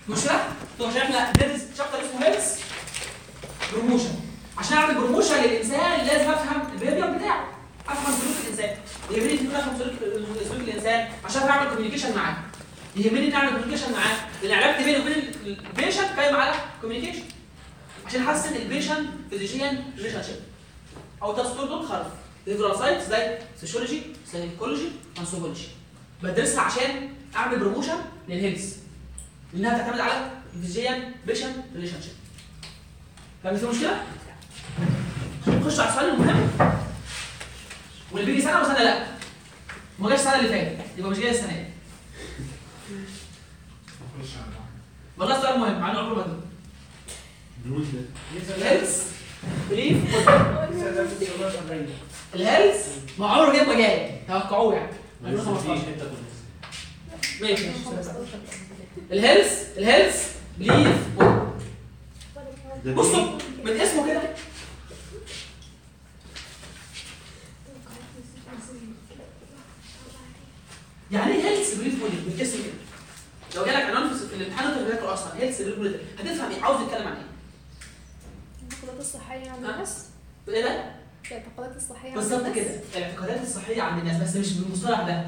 مشكله؟ طب عشان احنا بندرس شابتر اسمه هيلث بروموشن عشان اعمل بروموشن للانسان لازم افهم البيهيفير بتاعه افهم سلوك الانسان يهمني ان افهم سلوك سلوك الانسان عشان اعمل كوميونيكيشن معاه يهمني ان اعمل كوميونيكيشن معاه لان علاقتي بيني وبين البيشنت قايمه على كوميونيكيشن عشان احسن البيشنت فيزيشيان ريليشن شيب او تذكر دول خرف ليبرال سايتس زي سوشيولوجي سايكولوجي انثروبولوجي بدرسها عشان اعمل بروموشن للهيلث لانها تعتمد على فيزيشيان بيشنت ريليشن شيب فاهم في مشكله؟ نخش على السؤال المهم واللي بيجي سنه وسنه لا ما جاش السنه اللي فاتت يبقى مش جاي السنه دي والله السؤال مهم مع انه عمره ما جه الهيلث بريف الهيلث ما عمره ما جاي توقعوه يعني 2015 ماشي الهيلث الهيلث ليف بصوا من اسمه كده يعني ايه هيلث بريف بودي بالاسم كده لو جالك عنوان في الامتحان انت بتذاكره اصلا هيلث بريف بودي هتفهم ايه عاوز يتكلم عن ايه الاعتقادات الصحية عند الناس ايه ده الاعتقادات الصحية عند بالظبط الناس كده الاعتقادات الصحيه عند الناس بس مش بالمصطلح ده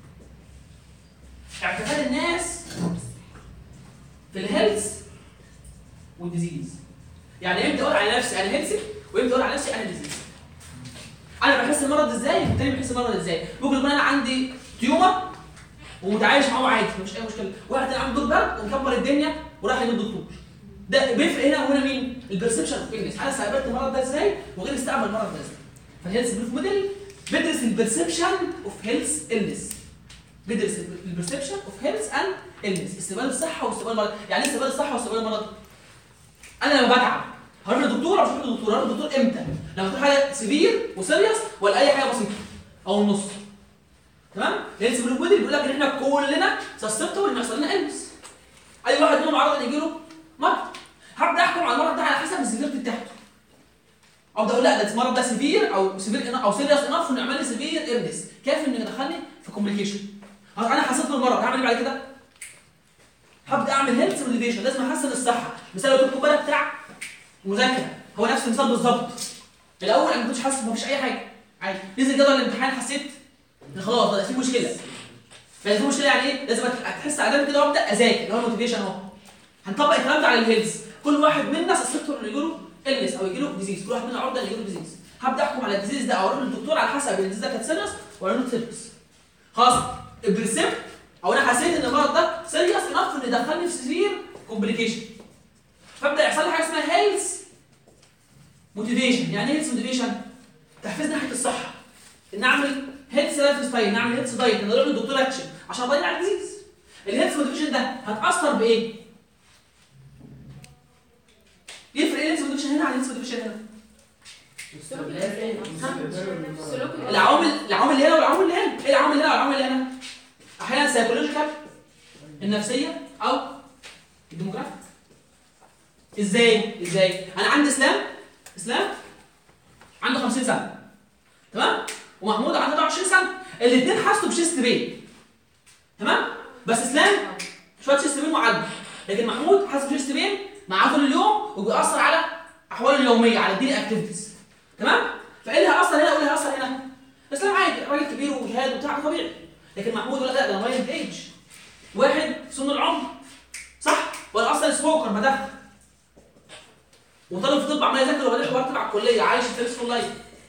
اعتقاد الناس في الهيلث والديزيز يعني امتى اقول على نفسي انا هيلثي وامتى اقول على نفسي انا ديزيز انا بحس المرض ازاي والتاني بيحس المرض ازاي ممكن يكون انا عندي تيومر ومتعايش معاه عادي مفيش اي مشكله واحد تاني عنده دور برد ومكبر الدنيا وراح للدكتور ده بيفرق هنا وهنا مين البرسبشن اوف النس انا استقبلت المرض ده ازاي وغير استقبل المرض ده ازاي فالهيلث بريف موديل بيدرس البرسبشن اوف هيلث النس بيدرس البرسبشن اوف هيلث اند النس استقبال الصحه واستقبال المرض يعني ايه استقبال الصحه واستقبال المرض انا لما بتعب هروح للدكتور او مش هروح للدكتور هروح للدكتور امتى لما تكون حاجه سيفير وسيريس ولا اي حاجه بسيطه او النص تمام الهيلث بريف موديل بيقول لك ان احنا كلنا سسبتبل ان يحصل لنا النس اي واحد منهم عرض ان يجي له مرض هبدا احكم على المرض ده على حسب السيفيرتي بتاعته ابدا اقول لا ده المرض ده سيفير او سيفير او سيريس انف انه يعمل لي سيفير ايرنس كافي انه يدخلني في كومبليكيشن انا حسيت بالمرض هعمل ايه بعد كده؟ هبدا اعمل هيلث موديفيشن لازم احسن الصحه مثال لو تاخد بالك بتاع مذاكره هو نفس المثال بالظبط الاول انا ما كنتش حاسس مفيش اي حاجه عادي نزل جدول الامتحان حسيت ان خلاص ده في مشكله فاذا في مشكله يعني ايه لازم تحس علامه كده وابدا اذاكر اللي هو الموتيفيشن اهو هنطبق الكلام ده على الهيلث كل واحد منا سسبتور انه يجيله النس او يجيله ديزيز كل واحد منا عرضه انه يجيله ديزيز هبدا احكم على الديزيز ده او اروح للدكتور على حسب الديزيز ده كانت سيريس ولا نوت سيريس خلاص البرسبت او انا حسيت ان المرض ده سيريس انف انه يدخلني في سيفير كومبليكيشن فابدا يحصل لي حاجه اسمها هيلث موتيفيشن يعني ايه هيلث موتيفيشن تحفيز ناحيه الصحه ان اعمل هيلث لايف ستايل نعمل هيلث دايت ان اروح للدكتور اكشن عشان اضيع الديزيز الهيلث موتيفيشن ده هتاثر بايه يفرق ايه الهيلث موتيفيشن هنا عن الهيلث موتيفيشن هنا العوامل العوامل اللي هنا والعوامل اللي هنا ايه العوامل اللي هنا والعوامل اللي هنا احيانا سايكولوجيكال النفسيه او الديموغرافيك ازاي ازاي انا عندي اسلام اسلام عنده 50 سنه تمام ومحمود عنده 20 سنه الاثنين حسوا بشيست بين تمام بس اسلام شويه شيست بين وعدى لكن محمود حاسس بشيست بين معاه طول اليوم وبيأثر على احواله اليوميه على الديلي اكتيفيتيز تمام فايه اللي هيأثر هنا وايه اللي هيأثر هنا اسلام عادي راجل كبير وجهاد وبتاع طبيعي لكن محمود يقول لك لا ده انا مايند ايج واحد في سن العمر صح ولا اصلا سموكر بدخن وطالب في طب عمال يذاكر وبعدين حوار تبع الكليه عايش في ريسك لايف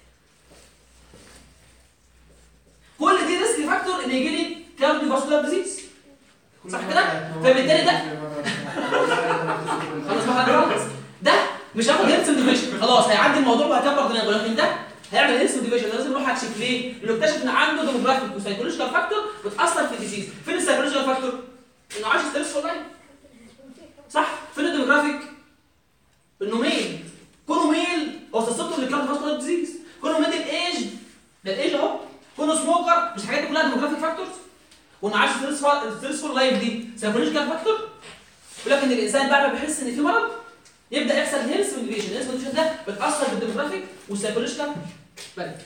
كل دي ريسك فاكتور ان يجي لي كارديو فاسكولار ديزيز صح كده؟ فبالتالي ده خلاص بقى هنخلص ده مش هياخد هيلث ديفيجن خلاص هيعدي الموضوع وهكبر دماغه لكن ده هيعمل هيلث ديفيجن لازم يروح اكشف ليه؟ لانه اكتشف ان عنده ديموغرافيك وسايكولوجيكال فاكتور بتاثر في الديزيز فين السايكولوجيكال فاكتور؟ انه عايش ستريس فور لايف صح؟ فين الديموغرافيك؟ انه ميل كونه ميل هو سسبته للكارد فاسكولار ديزيز كونه ميدل ايج ده الايج اهو كونه سموكر مش الحاجات دي كلها ديموغرافيك فاكتورز وانه عايش ستريس فور لايف دي سايكولوجيكال فاكتور يقول لك ان الانسان بعد ما بيحس ان في مرض يبدا يحصل هيلث موديفيشن الهيلث موديفيشن ده بتاثر بالديموغرافيك والسايكولوجيكال بلد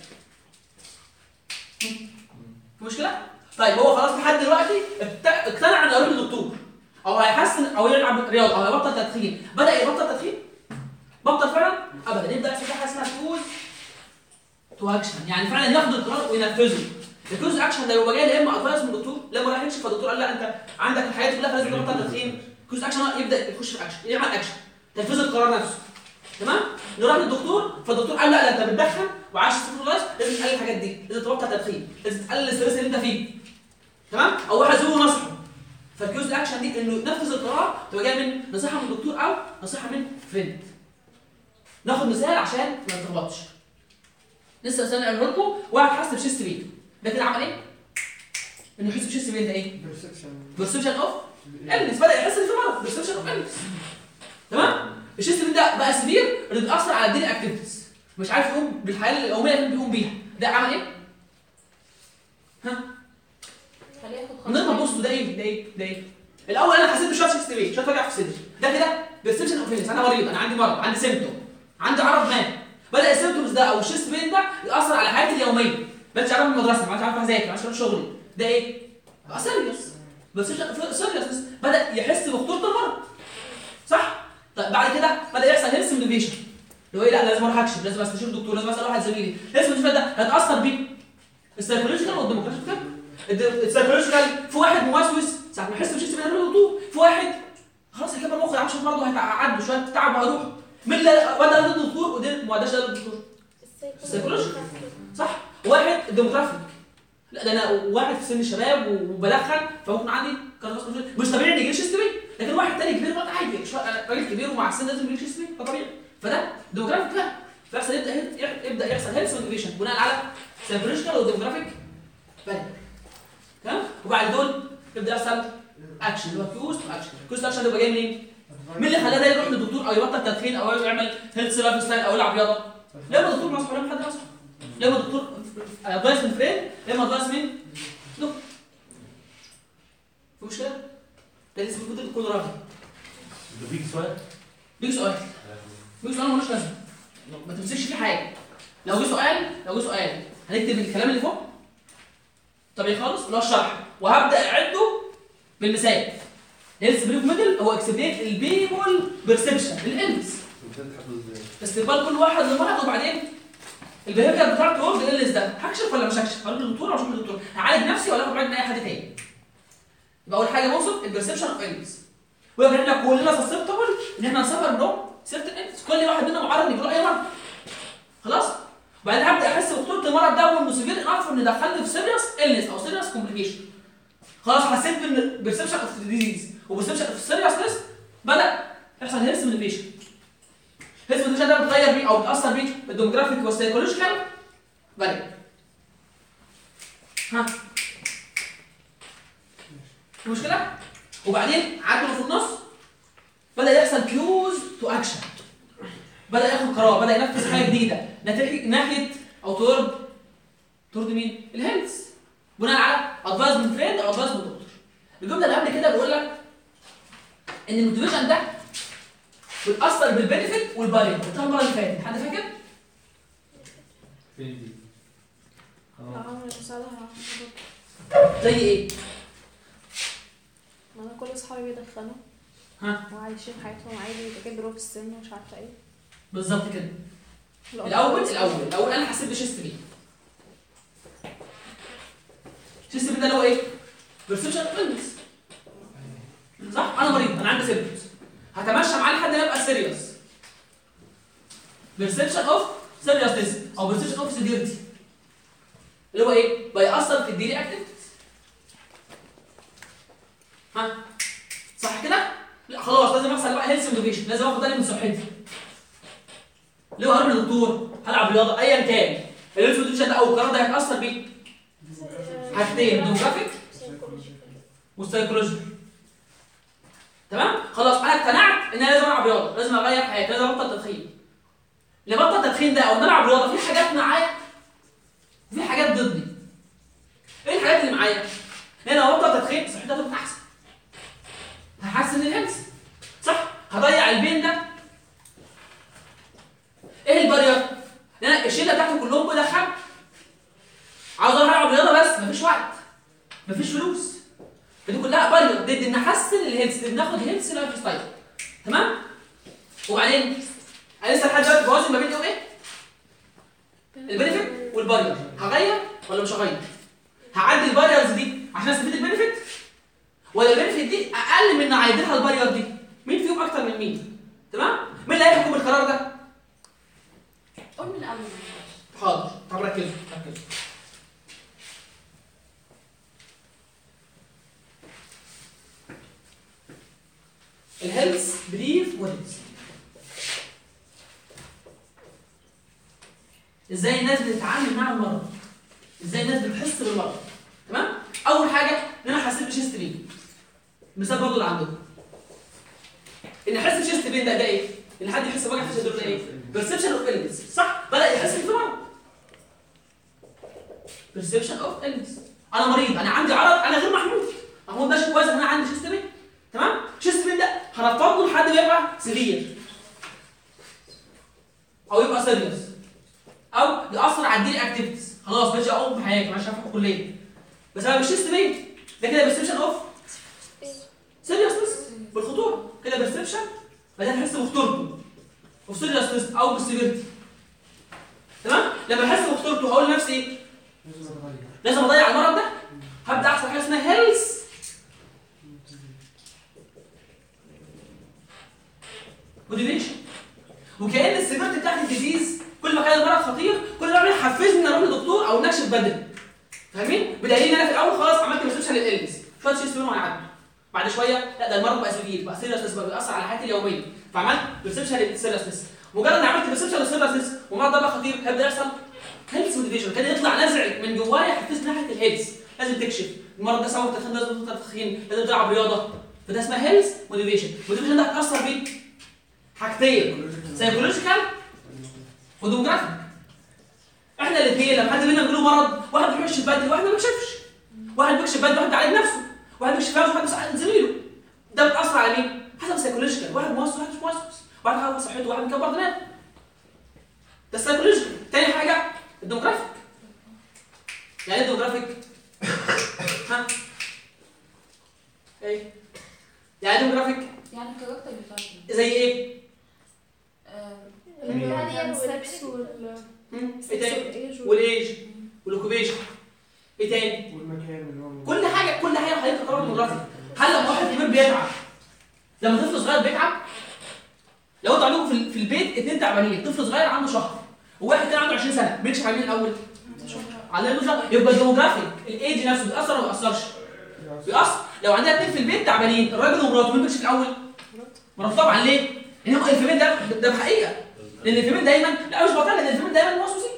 في مشكله؟ طيب هو خلاص لحد دلوقتي اقتنع انه يروح للدكتور او هيحسن او يلعب رياضه او هيبطل تدخين بدا يبطل تدخين بطل فعلا ابدا يبدا يحصل حاجه اسمها فوز تو اكشن يعني فعلا ياخد القرار وينفذه الكوز اكشن ده يبقى جاي يا اما ادفايس من الدكتور لما راح يكشف فالدكتور قال لا انت عندك الحياه كلها فلازم تبطل تدخين الكوز اكشن هو يبدا يخش في اكشن يعمل اكشن تنفيذ القرار نفسه تمام نروح للدكتور فالدكتور قال لا ده انت بتدخن وعايش ستيفن لايف لازم تقلل الحاجات دي لازم تبطل تدخين لازم تقلل الستريس اللي انت فيه تمام او واحد زوجه نصحه فالكيوز اكشن دي انه نفذ القرار تبقى جايه من نصيحه من الدكتور او نصيحه من فريند ناخد مثال عشان ما نتلخبطش لسه مثال قاله لكم واحد حس بشيست بين ده كده عمل ايه؟ انه يحس بشيست بين ده ايه؟ بيرسبشن اوف النس بدا يحس ان في مرض بيرسبشن اوف النس تمام؟ الشيست بين ده بقى سبير اللي بيأثر على الديلي اكتيفيتيز مش عارف يقوم بالحياه اليوميه اللي بيقوم بيها ده عمل ايه؟ ها؟ خليه ياخد نقدر نبص ده ايه ده ايه ده ايه الاول انا حسيت بشويه شيست بين شويه وجع في صدري ده كده بيرسبشن اوف النس انا مريض انا عندي مرض عندي سيمتوم عندي عرض ما بدا السيمتومز ده او الشيست بين ده ياثر على حياتي اليوميه ما بقتش عارف من المدرسه ما عادش عارف اذاكر ما عادش عارف شغلي ده ايه بقى سيريوس بس سيريوس بدا يحس بخطوره المرض صح طيب بعد كده بدا يحصل هيلث موتيفيشن اللي هو ايه لا لازم اروح اكشف لازم استشير دكتور لازم اسال واحد زميلي هيلث موتيفيشن ده هتاثر بيه السايكولوجيكال والديموكراتيكال السايكولوجيكال في واحد موسوس ساعه ما يحس بشيء من الدكتور في واحد خلاص هيكبر مخه يعرفش مرضه هيتعدوا شويه تعب وهيروح مين اللي وده ضد الدكتور وده ما وده ضد الدكتور السيكولوجيكال صح واحد ديموغرافيك لا ده انا واحد في سن الشباب وبدخن فممكن عندي كارdiovascular مش طبيعي ان يجي لي شيست بين لكن واحد تاني كبير وقت عادي شوية- أنا راجل كبير ومع السن لازم يجي لي شيست بين ده طبيعي فده ديموغرافيك فعلا فيحصل يبدا يبدا يحصل هيلث موتيفيشن بناء على سايكولوجيكال وديموغرافيك فاليو تمام وبعد دول يبدا يحصل اكشن اللي هو كيوز اكشن كيوز اكشن ده يبقى جاي منين؟ مين اللي خلاه ده يروح للدكتور او يبطل تدخين او يعمل هيلث لايف ستايل او يلعب رياضه؟ لما الدكتور نصحه لما حد نصحه لما الدكتور ادفايس من فريند لما ادفايس من دكتور في مشكله؟ ده لازم يكون كل راجل ده فيك سؤال؟ بيجي سؤال بيجي سؤال ملوش لازمه ما تمسكش فيه حاجه لو جه سؤال لو جه سؤال هنكتب الكلام اللي فوق طبيعي خالص اللي هو الشرح وهبدا اعده بالمثال هيلث بريف ميدل هو اكسبلين البيبول بيرسبشن للالس استقبال كل واحد لمرض وبعدين البيهيفير بتاعته هو بالالس ده هكشف ولا مش هكشف؟ هروح للدكتور ولا مش هروح للدكتور؟ هعالج نفسي ولا اخد علاج من اي حد تاني؟ يبقى اول حاجه نوصف البرسبشن اوف الس ويبقى احنا كلنا سسبتبل ان احنا نسفر منهم سيرتن الس كل واحد منا معرض ان يجيله اي مرض خلاص؟ وبعدين هبدا احس بخطوره المرض ده وانه سيفير انف ان دخلني في سيريس النس او سيريس كومبليكيشن خلاص حسيت بالبرسبشن اوف ديزيز وبرسبشن اوف سيريسنس بدا يحصل هيلث موتيفيشن هيلث موتيفيشن ده بتغير بيه او بتاثر بيه الديموغرافيك والسايكولوجيكال فاليو ها في مشكله وبعدين عدوا في النص بدا يحصل كيوز تو اكشن بدا ياخد قرار بدا ينفذ حاجه جديده ناحيه ناحيه او تورد تورد مين الهيلث بناء على ادفايس من فريند او ادفايس من دكتور الجمله اللي قبل كده بيقول لك ان الموتيفيشن ده بتاثر بالبنفيت والبارير قلتها المره اللي فاتت حد فاكر فين دي؟ اه العوامل المساعدة زي ايه ما انا كل اصحابي بيدخنوا ها وعايشين حياتهم عادي كبروا في السن ومش عارفه ايه بالظبط كده لا، الاول الاول الاول انا حسيت بشيست بين شيست بين ده اللي هو ايه بيرسبشن اوف صح انا مريض انا عندي سيمبتومز هتمشى معاه لحد ما ابقى سيريوس بيرسبشن اوف سيريوسنس او بيرسبشن اوف سيفيرتي اللي هو ايه بيأثر في الديلي اكتيفيتيز ها صح كده لا خلاص لازم يحصل بقى هيلث موتيفيشن لازم اخد بالي من صحتي ليه هروح للدكتور هلعب رياضه ايا كان الهيلث موتيفيشن ده او القرار ده هيتاثر بيه حاجتين ديموغرافيك والسايكولوجي تمام خلاص انا اقتنعت ان انا لازم العب رياضه لازم اغير حياتي لازم ابطل تدخين اللي بطل التدخين ده او ان أنا العب رياضه في حاجات معايا وفي حاجات ضدي ايه الحاجات اللي معايا هنا لو ابطل تدخين صحتي هتبقى احسن هحسن الهيلث صح هضيع البين ده ايه البارير ان انا الشله بتاعتي كلهم بدخن عاوز اروح العب رياضه بس مفيش وقت مفيش فلوس فدي كلها بارير ضد ان احسن الهيلث ضد ان هيلث لايف ستايل تمام وبعدين انا لسه لحد دلوقتي بوازن ما بين ايه وايه البنفيت والبارير هغير ولا مش هغير هعدي الباريرز دي عشان استفيد البنفيت ولا البنفيت دي اقل من اللي هيديلها البارير دي مين فيهم اكتر من مين تمام مين اللي هيحكم القرار ده قول من الاول حاضر طب ركزوا ركزوا الهيلث بليف وديز ازاي الناس بتتعامل مع المرض ازاي الناس بتحس بالمرض تمام اول حاجه ان انا حسيت بشيست بين مثال برضه اللي عندكم ان احس بشيست بين ده ده ايه ان حد يحس بوجع في صدره ده ايه perception of illness صح بدا يحس ان في مرض perception of illness انا مريض انا عندي عرض انا غير محمود محمود ده شيء كويس ان انا عندي شيست بين تمام شيست بين ده هنفترض له لحد ما يبقى سيفير او يبقى سيريوس او ياثر على الديلي اكتيفيتيز خلاص ماشي اقوم بحياتي ماشي هروح الكليه بسبب الشيست بين ده كده perception of سيريوسنس بالخطوره كده perception بدات احس بخطورته وفي سيريوسنس او بالسيفيرتي تمام لما احس بخطورته هقول لنفسي ايه لازم اضيع المرض ده هبدا احصل حاجه اسمها هيلث موتيفيشن وكان السيفيرتي بتاعت الديزيز كل ما كان المرض خطير كل ما يحفزني ان اروح لدكتور او نكشف بدري فاهمين بدليل ان انا في الاول خلاص عملت ريسبشن للالبس شويه شيء اسمه هيعدي بعد شويه لا ده المرض بقى سيفير بقى سيريسنس بقى بيأثر على حياتي اليوميه فعملت ريسبشن للسيريسنس مجرد ان عملت ريسبشن للسيريسنس والمرض ده بقى خطير هيبدا يحصل هيلث موتيفيشن كان يطلع نزع من جوايا يحفزني ناحيه الهيلث لازم تكشف المرض ده سبب تدخين لازم تبطل تدخين لازم تلعب رياضه فده اسمها هيلث موتيفيشن موتيفيشن ده هتاثر بيه حاجتين سايكولوجيكال وديموغرافيك احنا الاثنين لما حد منا له مرض واحد بيكشف بدري واحد ما بيكشفش واحد بيكشف بدري واحد بيعالج نفسه واحد بيكشف بدري واحد بيساعد زميله ده بتاثر على مين؟ حسب سايكولوجيكال واحد موسوس واحد مش موسوس واحد حاول صحته واحد مكبر دماغه ده السايكولوجيكال تاني حاجه الديموغرافيك يعني ايه الديموغرافيك؟ ها؟ ايه؟ يعني ايه ديموغرافيك؟ يعني الكاركتر بتاعتي زي ايه؟ السكس وال هم؟ ايه تاني؟ والايج والاوكيبيشن ايه تاني؟ والمكان اللي هو كل حاجه كل حاجه حضرتك قرار ديموغرافي هل لما واحد كبير بيتعب لما طفل صغير بيتعب لو انتوا عندكم في ال- في البيت اثنين تعبانين طفل صغير عنده شهر وواحد كان عنده 20 سنه بيكشف على مين الاول؟ على انه شهر يبقى الديموغرافيك الايدج نفسه بيأثر ولا ما بيأثرش؟ بيأثر لو عندنا اثنين في البيت تعبانين الراجل ومراته مين بيكشف الاول؟ مراته طبعا ليه؟ ان هو الفيمين ده ده بحقيقه لان الفيمين دايما لا مش بطال لان الفيمين دايما موسوسين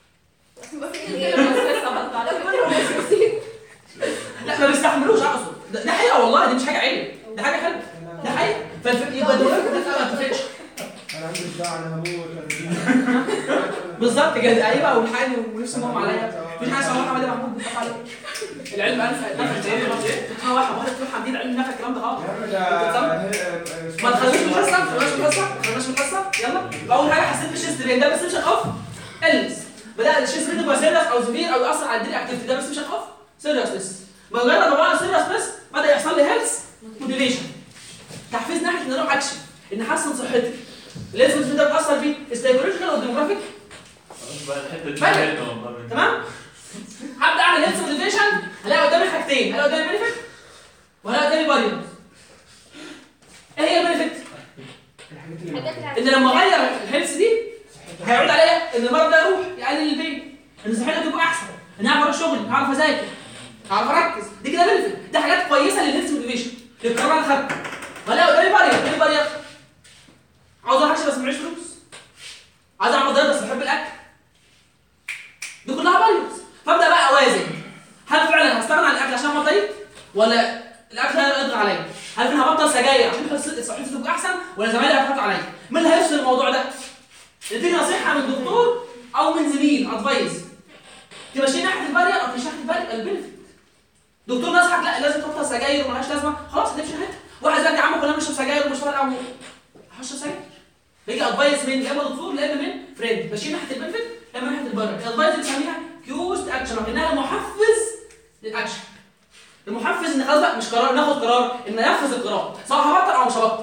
لا ما بيستحملوش اقصد ده, ده حقيقه والله دي مش حاجه عيب ده حاجه حلوه ده حقيقه فالف... يبقى الديموغرافيك ده ما اتفقش انا عندي صداع انا هموت انا بالظبط كده ايوه والحاجه ونفسي ماما عليا مفيش حاجه اسمها محمد محمود بيضحك عليا العلم انفع نفع زي ما قلت واحد واحد تروح عاملين العلم نفع الكلام ده غلط يا عم ده ما تخلوش في الحصه ما تخلوش في الحصه ما تخلوش في الحصه يلا اول حاجه حسيت بالشيست بين ده بس مش اوف النس بدا الشيست بين يبقى سيريس او سفير او ياثر على الديلي اكتيفيتي ده بس مش اوف سيريسنس مجرد ما بقى سيريسنس بدا يحصل لي هيلث موتيفيشن تحفيز ناحيه ان اروح اكشن ان احسن صحتي لازم ده بتاثر فيه السايكولوجيكال والديموغرافيك بقى الحته دي بلد. حلوة والله. تمام هبدا اعمل هيلث موتيفيشن هلاقي قدامي حاجتين هلاقي قدامي بنفيت وهلاقي قدامي باريرز ايه هي البنفيت الحاجات اللي ان لما اغير الهيلث دي هيعود عليا ان المرض ده يروح يقلل البين ان صحتي تبقى احسن ان اعرف اروح شغلي هعرف اذاكر هعرف اركز دي كده بنفيت دي حاجات كويسه للهيلث موتيفيشن القرار انا خدته وهلاقي قدامي بارير ايه بارير عاوز اروح أكشف بس معيش فلوس عايز اعمل دايت بس بحب الاكل دي كلها باريرز فابدا بقى اوازن هل فعلا هستغنى عن الاكل عشان اعمل دايت ولا الاكل هيضغط عليا هل فعلا هبطل سجاير عشان حس- صحتي تبقى احسن ولا زمايلي هيضغطوا عليا مين اللي هيفصل الموضوع ده اديني نصيحه من دكتور او من زميل ادفايس تمشي ناحيه البارير او تمشي ناحيه البارير البنفيت دكتور نصحك لا لازم تبطل سجاير وملهاش لازمه خلاص هتمشي ناحيتها واحد زي يا عم كلنا بنشرب سجاير ومش فارقه هشرب سجاير بيجي ادفايس من يا اما دكتور لا اما من فريند ماشي ناحيه البنفيت لا اما ناحيه البارير الادفايس دي بنسميها كيوز اكشن وكانها محفز للاكشن المحفز ان خلاص بقى مش قرار ناخد قرار ان ننفذ القرار سواء هبطل او مش هبطل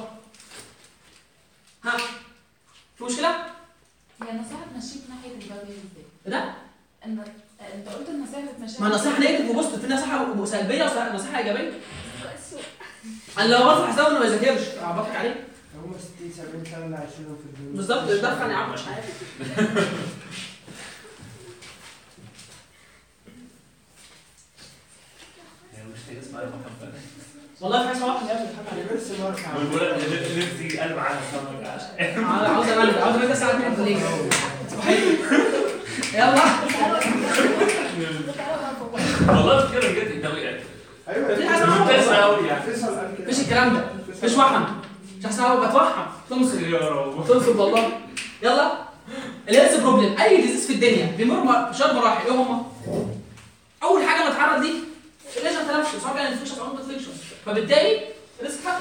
ها في مشكله؟ هي النصيحة تمشيك ناحية الجواب ازاي؟ ده ان انت قلت النصيحة بتمشيك ما النصيحه نيجاتيف وبوزيتيف في نصيحه سلبيه ونصيحه ايجابيه انا لو بطلع حساب انه ما يذاكرش بضحك عليه هم 60 70 سنه اللي عايشينهم في الدنيا بالظبط دخل يا عم مش عارف يعني مش محتاج اسمع رقم كام والله في حاجه اسمها واحد يا ابني بضحك عليه بس مارك بقول لك نفسي قلب معاها السمك عشان عاوز عاوز امل عاوز امل الساعه 2 بالليل صحيح يلا والله بتكلم بجد انت وقعت ايوه في حاجة اسمها ممتاز قوي يعني فيصل قال كده مفيش الكلام ده مفيش وحم مش احسن انا بتوحم تنصب يا رب تنصب والله يلا الهيلث بروبلم اي ديزيز في الدنيا بيمر مر- شويه مراحل ايه هم؟ اول حاجه نتعرض دي الليجن تنفس سواء كان انفكشن او انفكشن فبالتالي ريسك حق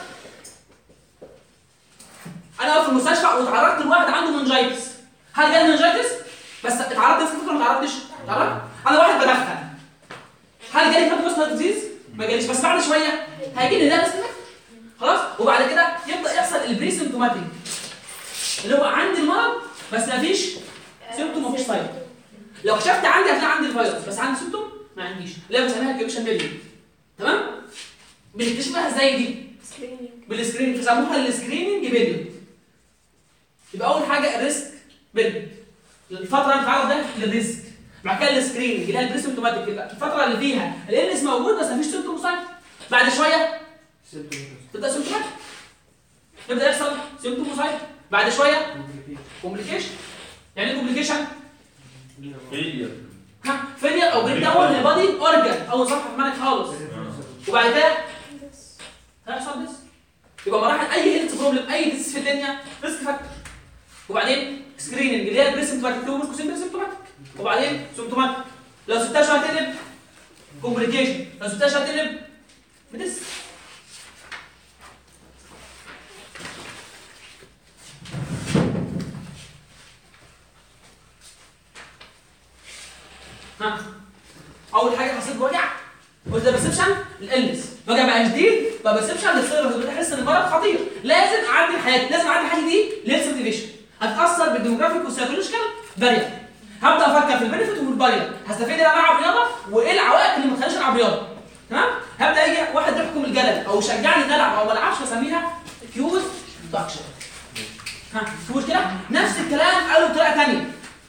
انا واقف في المستشفى واتعرضت لواحد عنده منجايتس هل جالي منجايتس؟ بس اتعرضت لسه فكره ما اتعرضتش اتعرضت انا واحد بدخن هل جالي كارdiovascular ديزيز؟ ما جاليش بس بعد شويه هيجي لي ده اسمه خلاص وبعد كده يبدا يحصل البري سيمتوماتيك اللي هو عندي المرض بس مفيش سيمتوم مفيش سايد لو كشفت عندي هتلاقي عندي الفيروس بس عندي سيمتوم ما عنديش اللي هي بنسميها الكيوبيشن بيلي تمام بنكتشفها ازاي دي بالسكريننج بيسموها السكريننج بيريود يبقى اول حاجه الريسك بيريود الفتره اللي بتتعرض ده للريسك بعد كده السكريننج اللي هي البريسيمتوماتيك الفتره اللي فيها الانس موجود بس مفيش سيمتوم سايد بعد شويه تبدا سيمتوماتيك يبدا يحصل سيمتوم سايد بعد شويه كومبليكيشن يعني ايه كومبليكيشن هي ها فيلير او بريك داون للبادي اورجان اول صفحه في المنهج خالص وبعد كده هيحصل ديس يبقى مراحل اي هيلث بروبلم اي ديس في الدنيا ريسك فاكتور وبعدين سكريننج اللي هي البريسيمتوماتيك تو مسكو سيمتوماتيك وبعدين سيمتوماتيك لو سبتها شويه هتقلب كومبليكيشن لو سبتها شويه هتقلب بديس ها اول حاجه حسيت بوجع قلت ده برسبشن الالنس وجع بقى شديد بقى برسبشن للسيرفس بتحس ان المرض خطير لازم اعدي حياتي لازم اعدي حياتي دي ليلث موتيفيشن هتاثر بالديموغرافيك والسايكولوجيكال بارير هبدا افكر في البنفيت والبارير هستفيد ان انا العب رياضه وايه العوائق اللي ما تخلينيش العب رياضه تمام هبدا يجي واحد يحكم الجدل او يشجعني ان العب او ما العبش بسميها كيوز اكشن ها في مشكله نفس الكلام قالوا بطريقه ثانيه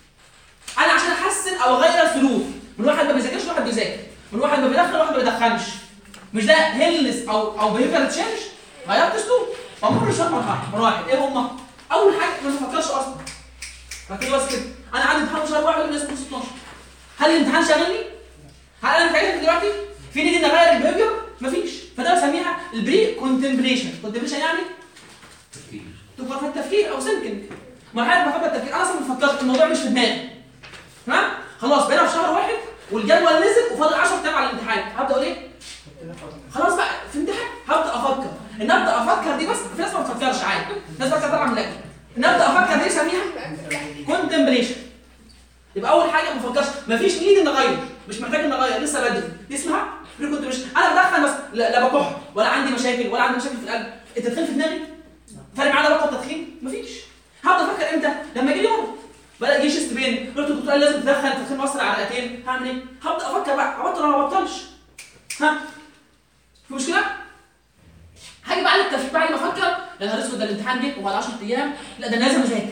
انا عشان احسن او اغير سلوك من واحد ما بيذاكرش لواحد بيذاكر من واحد ما بيدخن لواحد ما بيدخنش مش ده هيلنس او او بيهيفير تشينج غيرت سلوك فمر شويه مراحل مراحل ايه هم اول حاجه ما بفكرش اصلا ركزوا بس كده انا عندي امتحان شهر واحد والناس 12 هل الامتحان شاغلني؟ هل انا متعلم دلوقتي؟ في نيجي نغير البيهيفير؟ مفيش فده بسميها البري كونتمبليشن كونتمبليشن يعني تفكير تبقى في التفكير او سينكينج مرحله ما فكر التفكير انا اصلا ما بفكرش الموضوع مش في دماغي تمام خلاص بقينا في شهر واحد والجدول نزل وفاضل 10 ايام على الامتحان هبدا اقول ايه خلاص بقى في امتحان هبدا افكر ان ابدا افكر دي بس في ناس ما بتفكرش عادي ناس بس طالعه من الاكل ان ابدا افكر دي اسميها كونتمبليشن يبقى اول حاجه ما بفكرش مفيش نيد ان اغير مش محتاج ان اغير لسه بدري دي اسمها بري كونتمبليشن انا بدخن بس لا, لا بكح ولا عندي مشاكل ولا عندي مشاكل في القلب التدخين في دماغي فارق معايا ده بطل تدخين مفيش هبدا افكر امتى لما يجي لي مرض بدا يجي شيست بين قلت الدكتور قال لازم تدخن التدخين مؤثر على الرئتين هعمل ايه هبدا افكر بقى ابطل ولا ما ابطلش ها في مشكله هاجي بقى للتفكير بعد ما افكر يا نهار اسود ده الامتحان جه وبعد 10 ايام لا ده أنا لازم اذاكر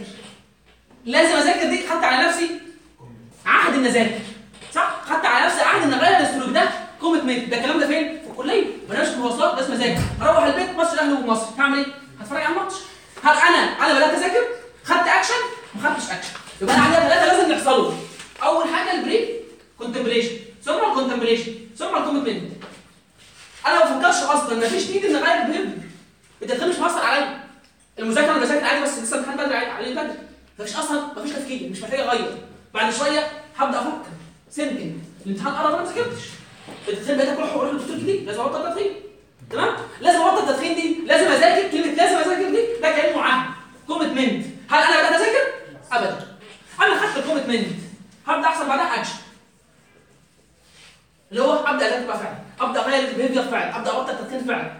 لازم اذاكر دي خدت على نفسي عهد ان اذاكر صح خدت على نفسي عهد ان اغير السلوك ده كوميتمنت ده الكلام ده فين في الكليه برنامج المواصلات لازم اذاكر اروح البيت ماتش الاهلي ومصر هعمل ايه هتفرج على الماتش هل انا انا بدات اذاكر خدت اكشن ما خدتش اكشن يبقى انا عندي ثلاثه لازم يحصلوا اول حاجه البريك كونتمبليشن ثم الكونتمبليشن ثم الكوميتمنت انا ما بفكرش اصلا مفيش نيد ان اغير البيهيفير التدخين مش مؤثر عليا المذاكره انا بذاكر عادي بس لسه الامتحان بدري عليه بدري مفيش اصلا مفيش تفكير مش محتاج اغير بعد شويه هبدا افكر سنتنج الامتحان قرب انا ما ذاكرتش التدخين بقيت اروح واروح للدكتور جديد لازم ابطل تدخين تمام لازم ابطل التدخين دي لازم اذاكر كلمه لازم اذاكر دي ده كلام معاهد كوميتمنت هل انا بدات اذاكر ابدا انا خدت الكوميتمنت هبدا احصل بعدها اكشن اللي هو ابدا اذاكر بقى فعلا ابدا اغير البيهيفير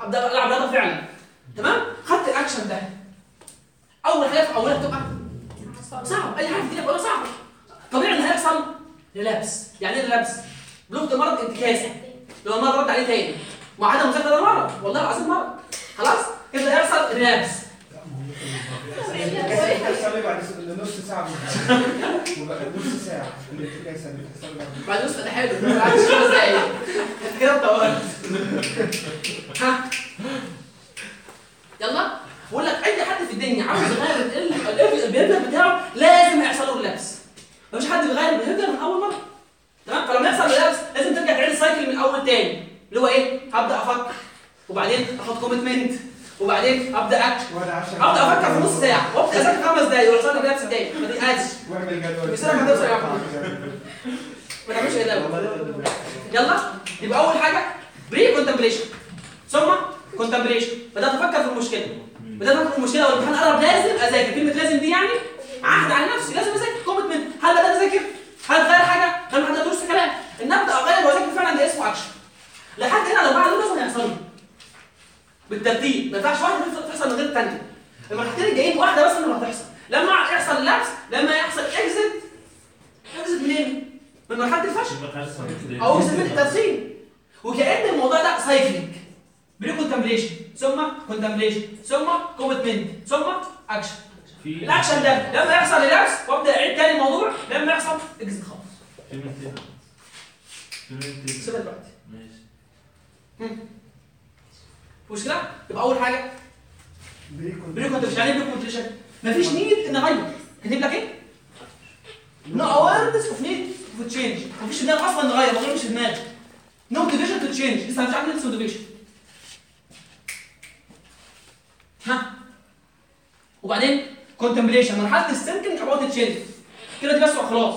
ابدا العب رياضه فعلا تمام خدت الاكشن ده اول حاجه في اولها بتبقى صعب اي حاجه في ايدك ولا صعب طبيعي ان هيحصل ريلابس يعني ايه ريلابس بلوغ مرض انتكاسي لو المرض رد عليه تاني مع عدم مذاكره ده مرض والله العظيم مرض خلاص كده هيحصل ريلابس بتحصل لي بعد نص ساعة بالظبط. وبقى نص ساعة الانتكاسة اللي بتحصل لي بعد بعد نص ده حلو بعد خمس دقايق انت كده اتطورت ها يلا بقول لك اي حد في الدنيا عاوز يغير ال- ال- البيهيفير بتاعه لازم يحصل له ريلابس مفيش حد بيغير البيهيفير من اول مره تمام فلما يحصل ريلابس لازم ترجع تعيد السايكل من الاول تاني اللي هو ايه هبدا افكر وبعدين اخد كوميتمنت وبعدين ابدا اكشن وانا عشان ابدا افكر في نص ساعه وابدا اذاكر خمس دقايق ويحصل لي ريلابس تاني ما تقعدش واعمل جدول بيصيرك هتوصل يا عم. ما تعملش كده يلا يبقى اول حاجه بري كونتمبليشن ثم كونتمبليشن بدات افكر في المشكله بدات افكر في المشكله والامتحان قرب لازم اذاكر كلمه لازم دي يعني عهد على نفسي لازم اذاكر كوميتمنت هل بدات اذاكر هل اتغير حاجه هل ما حددتوش كلام ان ابدا اغير واذاكر فعلا ده اسمه اكشن لحد هنا لو بعد لازم هيحصل لي بالترتيب ما ينفعش واحده تحصل من غير الثانيه المرحلتين الجايين واحده بس اللي هتحصل لما يحصل لابس لما يحصل اكزت اكزت منين؟ من مرحله الفشل او يسميه التدخين وكأن الموضوع ده سايكلينج بري كونتمبليشن ثم كونتمبليشن ثم كوميتمنت ثم اكشن الاكشن ده لما يحصل ريلاكس وابدا اعيد تاني الموضوع لما يحصل اكزت خالص سيبها دلوقتي في مشكله يبقى اول حاجه بري كونتمبليشن يعني ايه بري كونتمبليشن مفيش نيد ان اغير كاتب لك ايه؟ نو اويرنس اوف نيد اوف تشينج مفيش في دماغك اصلا نغير الموضوع مش في دماغك نو موتيفيشن تو تشينج لسه مش عارف لسه موتيفيشن ها وبعدين كونتمبليشن مرحله الثينكينج اباوت تشينج كده دي بس وخلاص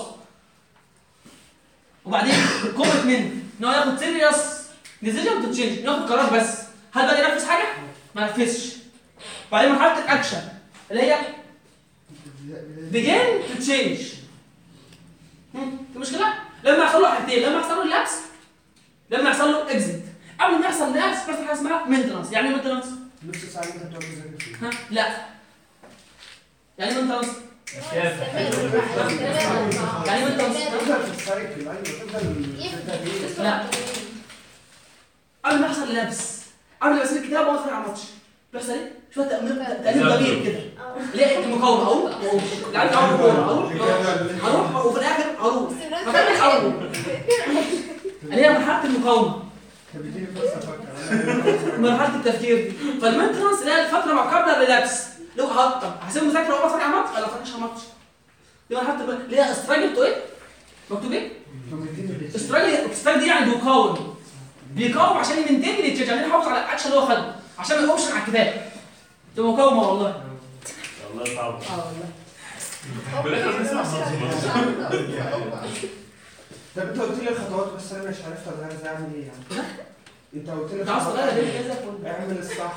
وبعدين كوميتمنت ان هو ياخد سيريس ديسيجن تو تشينج ياخد قرار بس هل بقى ينفذ حاجه؟ ما نفذش وبعدين مرحله الاكشن اللي هي begin to change هم، في مشكله لما يحصل له حاجتين لما يحصل له اللبس لما يحصل له اكزيت قبل ما يحصل لبس بيحصل حاجه اسمها مينتنس يعني ايه مينتنس نص ساعة اللي انت بتقعد تذاكر فيها ها لا يعني ايه مينتنس يعني ايه مينتنس تفضل في السايكل ايوه تفضل في التغيير لا قبل ما يحصل لبس قبل ما اسيب الكتاب وادخل على الماتش بيحصل ايه شويه تأمين تأمين ضمير كده اللي هي المقاومه اهو اهو لعبت اهو اهو هروح وفي الاخر هروح مكان الاول اللي هي مرحله المقاومه كانت بتيجي فرصة افكر مرحله التفكير دي فالمينتنس اللي هي الفتره ما قبل الريلابس لو ه- طب هسيب المذاكره واقف اتفرج على الماتش ولا اتفرجش على الماتش دي مرحله الم- اللي هي استراجل تو ايه مكتوب ايه استراجل استراجل دي يعني بيقاوم بيقاوم عشان يمنتين الاتجاه عشان يحافظ على الاكشن اللي هو خده عشان ما يقومش على الكتاب دي مقاومه والله والله صعب اه والله طب انت قلت لي الخطوات بس انا مش عرفت اغير ازاي اعمل ايه يعني انت قلت لي انت عاوز الخطوات. تغير ليه كده كله؟ اعمل الصح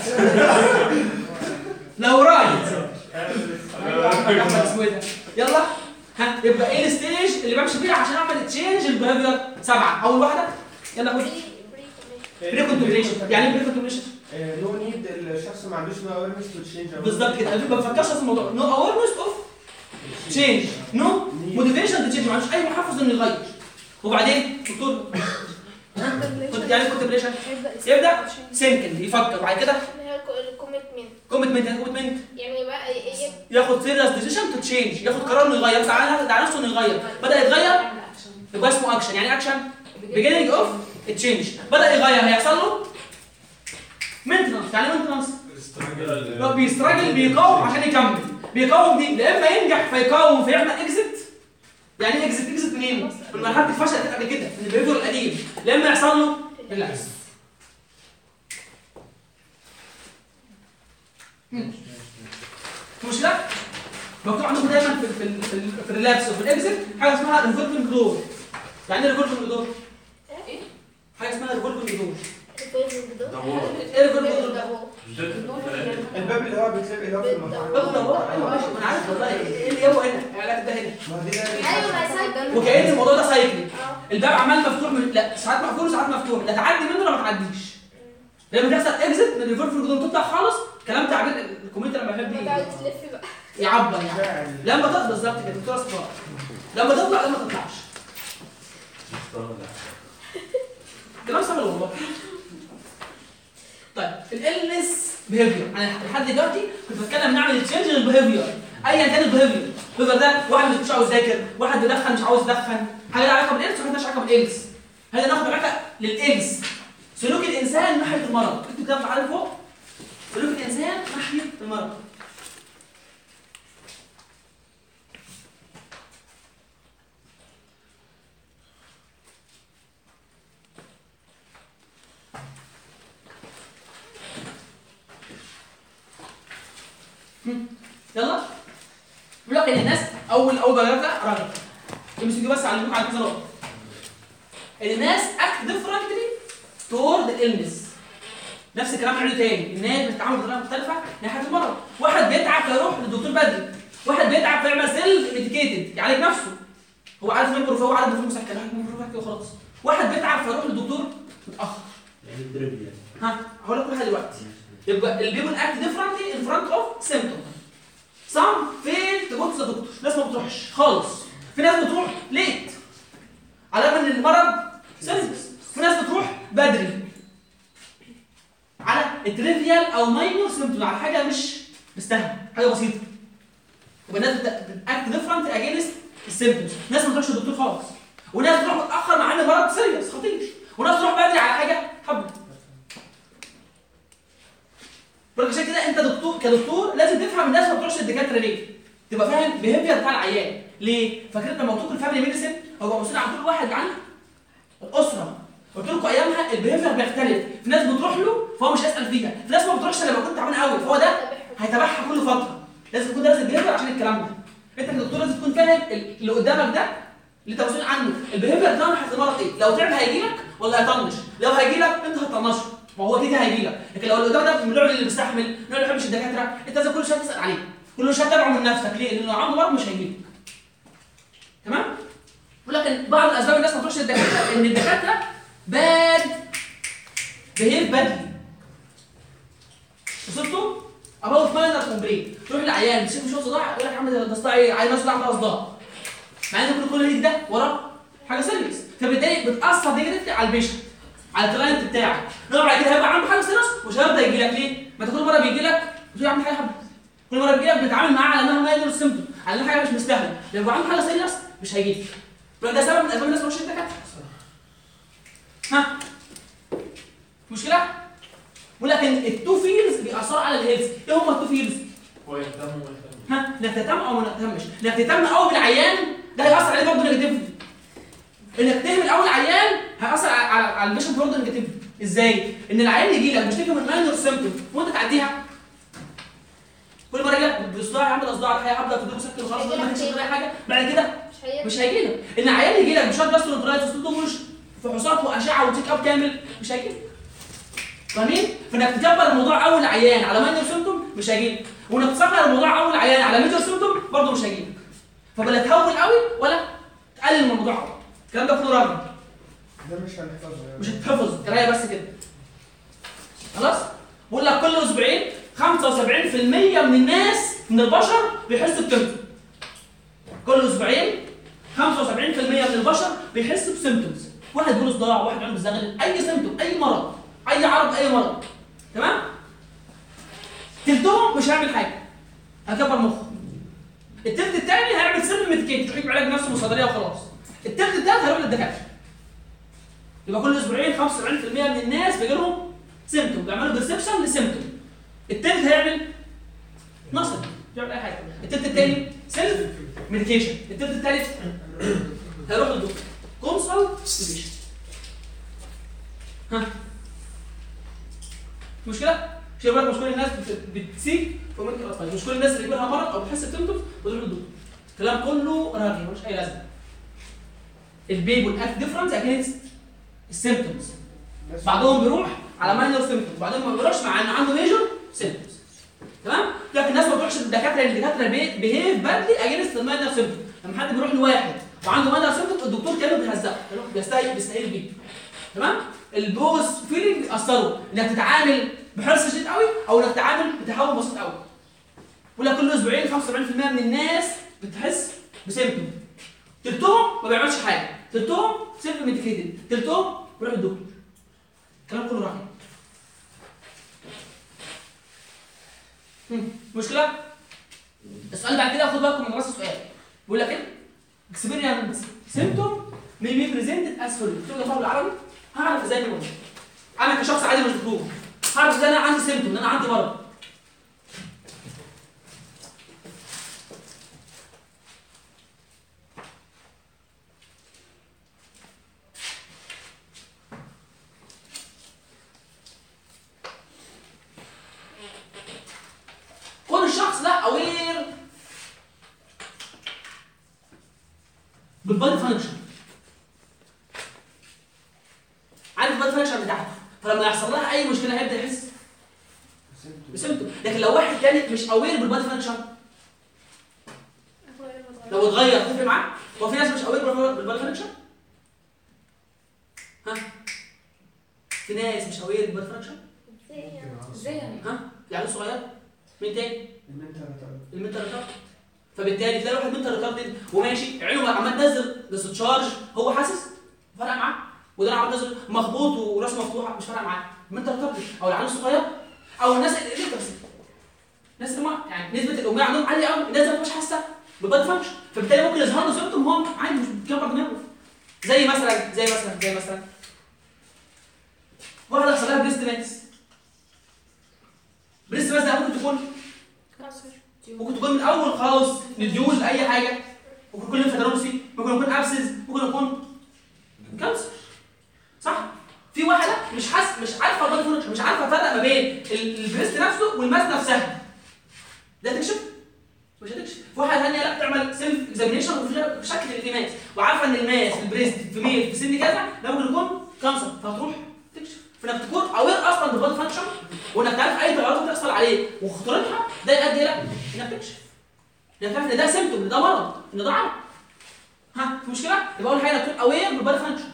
لو رايت اعمل الصح احمد اسمه ايه ده؟ يلا ها يبقى ايه الستيج اللي بمشي فيها عشان اعمل تشينج البيهافير سبعه اول واحده يلا خد بري كونتمبليشن يعني ايه بري كونتمبليشن نو نيد الشخص ما عندوش نو اويرنس تو تشينج بالظبط كده ما بفكرش في الموضوع نو اويرنس اوف تشينج نو موتيفيشن تو تشينج ما عندوش اي محفز انه يغير وبعدين دكتور كنت يعني كونتمبليشن يبدا سينكن يفكر وبعد كده الكوميتمنت كوميتمنت يعني كوميتمنت يعني بقى ي- ي- ياخد سيريس ديسيشن تو تشينج ياخد قرار انه يغير تعالى على نفسه انه يغير بدا يتغير يبقى اسمه اكشن يعني اكشن beginning اوف تشينج بدا يغير هيحصل له مينتنس يعني مينتنس هو بيستراجل بيقاوم عشان يكمل بيقاوم دي يا اما ينجح فيقاوم فيعمل اكزيت يعني ايه اكزيت اكزيت منين؟ من مرحله الفشل اللي قبل كده من البيفير القديم يا اما يحصل له ريلاكس في مشكله؟ مكتوب عندكم دايما في في في, في الريلابس وفي الاكزيت حاجه اسمها ريفولفنج دور يعني ايه ريفولفنج دور؟ ايه؟ حاجه اسمها ريفولفنج دور الكوميتمنت ده ايه ريفولفنج دور ده؟ الباب اللي هو بيتلاقي اللي هو في المطعم باب الدوار ايوه ماشي ما انا عارف والله ايه اللي هو هنا العلاج ده هنا ما هو دي ايوه ما سايكل وكأن الموضوع ده سايكلينج اه الباب عمال مفتوح من لا ساعات مقفول وساعات مفتوح لا تعدي منه ولا ما تعديش لما تحصل اكزت من الريفرف بدون تطلع خالص كلام تعبير الكمبيوتر لما يحب ما تقعد تلف بقى يعبر يعني يعني لما تطلع بالظبط كده دكتور صفار لما تطلع لما تطلعش كلام سهل والله طيب الالنس بيهيفير انا لحد دلوقتي كنت بتكلم نعمل تشينج للبيهيفير ايا كان البيهيفير البيهيفير ده واحد مش عاوز يذاكر واحد بيدخن مش عاوز يدخن حاجه لها علاقه بالالس وحاجه مالهاش علاقه بالالس هذا ناخد علاقه للالس سلوك الانسان ناحيه المرض اكتب كده تعالى فوق سلوك الانسان ناحيه المرض يلا بيقول لك ان الناس اول اول بيانات راجل امسكوا بس علموك على كذا نقطه ان الناس اكت ديفرنتلي تورد الالنس نفس الكلام عيده تاني الناس بتتعامل بطريقه مختلفه ناحيه المرض واحد بيتعب فيروح للدكتور بدري واحد بيتعب فيعمل سيلف ميديكيتد يعالج نفسه هو عارف مين فهو عارف مين مسكن واحد مين مسكن وخلاص واحد بيتعب فيروح للدكتور متاخر يعني الدرب يعني ها هقول لك كل حاجه دلوقتي يبقى اللي بيقول اكت ديفرنتلي ان فرونت اوف سيمبتوم سام فين تبص يا دكتور ناس ما بتروحش خالص في ناس بتروح ليت على ان المرض سيريس في ناس بتروح بدري على التريفيال او ماينور سيمبتوم على حاجه مش مستاهله حاجه بسيطه يبقى الناس بتاكت ديفرنت اجينست السيمبتومز ناس ما بتروحش للدكتور خالص وناس بتروح متاخر مع ان المرض سيريس خطير وناس تروح بدري على حاجه حبه برضه عشان كده انت دكتور كدكتور لازم تفهم الناس ما بتروحش للدكاتره ليه تبقى فاهم بيهيفير بتاع العيان ليه فاكر لما قلت لكم الفاميلي ميديسن هو مسؤول عن كل واحد عن الاسره قلت لكم ايامها البيهيفير بيختلف في ناس بتروح له فهو مش هيسال فيها في ناس ما بتروحش لما كنت تعبان قوي فهو ده هيتابعها كل فتره لازم تكون دارس البيهيفير عشان الكلام ده انت كدكتور لازم تكون فاهم اللي قدامك ده اللي انت مسؤول عنه البيهيفير ده ناحيه المرض ايه لو تعب هيجي لك ولا هيطنش لو هيجي لك انت هتطنشه ما هو كده هيجي لك لكن لو اللي قدامك ده من النوع اللي بيستحمل النوع اللي ما بيحبش الدكاتره انت لازم كل شويه تسال عليه كل شويه تتابعه من نفسك ليه؟ لانه لو عنده مرض مش هيجي لك تمام؟ ولكن بعض الاسباب الناس ما تروحش للدكاتره ان الدكاتره باد بهيف بدري وصلتوا؟ ابوت ماينر كومبلين تروح للعيان تشوف شو صداع يقول لك يا عم ده ده صداع ايه؟ عيان ناس صداع ده صداع مع ان كل كل هيك ده وراه حاجه سيريس فبالتالي بتاثر نيجاتيفلي على البيشنت على الكلاينت بتاعك انما بعد كده هيبقى عنده حاجه سيريس مش هيرضى يجي لك ليه؟ ما انت كل مره بيجي لك بتقول يا عم حاجه حبه كل مره بيجي لك بتتعامل معاه على انها ماينر سيمبتوم على انها حاجه مش مستاهله لو عنده حاجه سيريس مش هيجي لك يبقى ده سبب من اسباب الناس ما تروحش الدكاتره ها مشكله؟ ولكن التو فيلز بيأثروا على الهيلث ايه هم التو فيلز؟ هو يهتم ويهتم ها انك تهتم او ما تهتمش انك تهتم قوي بالعيان ده هيأثر عليه برضه نيجاتيفلي انك تهمل قوي العيان هيأثر على على, على البيشنت برضه نيجاتيفلي ازاي؟ ان العيان يجي لك بيشتكي من ماينور سيمبتوم وانت تعديها كل مره يجي لك بصداع يا عم ده صداع الحقيقه هبدا تديله مسكن وخلاص ما كانش اي حاجه بعد كده مش هي مش هيجي لك ان عيان يجي لك بشويه جاسترونترايتس وتدوش فحوصات واشعه وتشيك اب كامل مش هيجي لك فاهمين؟ فانك تكبر الموضوع اول عيان على ماينر سيمتوم مش هيجي لك وانك تصغر الموضوع اول عيان على ميجر سيمتوم برضه مش هيجي لك فبلا تهون قوي ولا تقلل من الموضوع قوي الكلام ده كله رغم ده مش هنحفظه يعني مش هتحفظ قرايه بس كده خلاص بقول لك كل اسبوعين 75% من الناس من البشر بيحسوا بسيمتوم كل اسبوعين 75% من البشر بيحسوا بسيمتومز واحد بيقول صداع واحد عنده زغل اي سيمتوم اي مرض اي عرض اي مرض تمام تلتهم مش هيعمل حاجه هكبر مخه التلت الثاني هيعمل سيرم ميديكيت يحيط علاج نفسه من الصيدليه وخلاص التلت الثالث هيروح للدكاتره يبقى كل اسبوعين 75% من الناس بيجي لهم سيمتوم بيعملوا برسبشن لسيمتوم التالت هيعمل نصب مش هيعمل اي حاجه التالت التاني سيلف ميديكيشن التالت التالت هيروح للدكتور كونسلتيشن ها مشكله؟ مش بالك مش كل الناس بت- بتسيب وممكن طيب مش كل الناس اللي يجيلها مرض او بتحس بسيمتومز بتروح للدكتور الكلام كله راغي ملوش اي لازمه البيبي والاكت ديفرنس اجينست السيمتومز بس بعضهم بيروح على ماينر سيمبتومز بعضهم ما بيروحش مع انه عنده ميجر سيمبتومز تمام لكن الناس ما بتروحش للدكاتره لان الدكاتره بي- بيهيف بدري اجينست الماينر سيمبتوم لما حد بيروح لواحد وعنده ماينر سيمبتوم الدكتور كانه بيهزقه كانه بيستهي بيستهيل بيه تمام البوز فيلينج بيأثروا انك تتعامل بحرص شديد قوي او انك تتعامل بتهاون بسيط قوي بقول لك كل اسبوعين 75% من الناس بتحس بسيمتوم تلتهم ما بيعملش حاجه تلتهم سيلف ميديكيتد تلتهم بيروح للدكتور الكلام كله راح مشكله السؤال بعد كده خد بالكم من راس السؤال بيقول لك ايه اكسبيرينس سيمتوم may be presented as follows تكتب جنبها بالعربي هعرف ازاي الموضوع انا كشخص عادي مش دكتور هعرف ازاي انا عندي سيمتوم ان انا عندي مرض كل الشخص ده اوير بالبادي فانكشن عارف البادي فانكشن بتاعته فلما يحصل لها اي مشكله هيبدا يحس بسيمتوم لكن لو واحد تاني مش اوير بالبادي فانكشن لو اتغير تفرق معاه هو في ناس مش اوير بالبادي فانكشن ها في ناس مش اوير بالبادي فانكشن ازاي يعني؟ ها يعني صغير مين تاني المنتال المنتال ريتارد فبالتالي تلاقي واحد منتال ريتارد وماشي عينه عمال تنزل ديسشارج هو حاسس فرق معاه وده عمال تنزل مخبوط وراسه مفتوحه مش فارقه معاه المنتال ريتارد او العيال الصغير او الناس الليترسي الناس اللي هم يعني نسبه الاميه عندهم عاليه قوي الناس اللي مش حاسه بالبادي فانكشن فبالتالي ممكن يظهر له سيمتوم هو عادي مش بيكبر دماغه زي مثلا زي مثلا زي مثلا واحده حصل لها بريست ماتس بريست ماتس ده ممكن تكون ممكن تكون من اول خالص نديول اي حاجه ممكن يكون ليمفادروسي ممكن يكون ابسس ممكن يكون كانسر صح في واحده مش حاسه مش عارفه البادي فانكشن مش عارفه افرق ما بين ال- البريست نفسه والماس نفسها ده تكشف مش هتكشف في واحده ثانيه لا بتعمل سيلف اكزامينيشن في شكل الانتماس وعارفه ان الماس البريست في ميل في سن كذا ده ممكن يكون كانسر فتروح تكشف فانك تكون اوير اصلا بالبادي فانكشن وانك تعرف اي تغيرات بتحصل عليه وخطورتها ده يؤدي الى انك تكشف انك تعرف ان ده سيمتوم ان ده مرض ان ده عرض ها في مشكله يبقى اول حاجه انك تكون اوير بالبادي فانكشن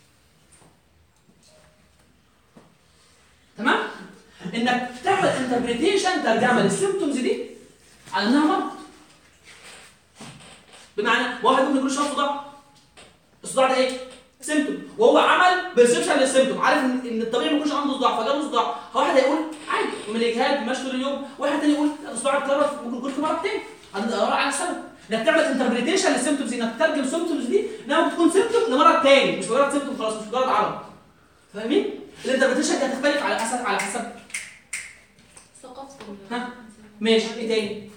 تمام انك تعمل انتربريتيشن ترجمه للسيمتومز دي على انها مرض بمعنى واحد ممكن يكون شخص صداع الصداع ده ايه؟ سيمتوم وهو عمل بيرسبشن للسيمتوم عارف ان ان الطبيعي ما يكونش عنده صداع فجاله صداع واحد هيقول عادي من الاجهاد ماشي طول اليوم واحد تاني يقول لا الصداع اتكرر ممكن يكون في مرض تاني هندور على السبب انك تعمل انتربريتيشن للسيمتومز انك تترجم السيمتومز دي انها ممكن تكون سيمتوم لمرض تاني مش مجرد سيمتوم خلاص مش مجرد عرض فاهمين؟ الانتربريتيشن دي هتختلف على حسب على حسب ثقافة ها؟ ماشي ايه تاني؟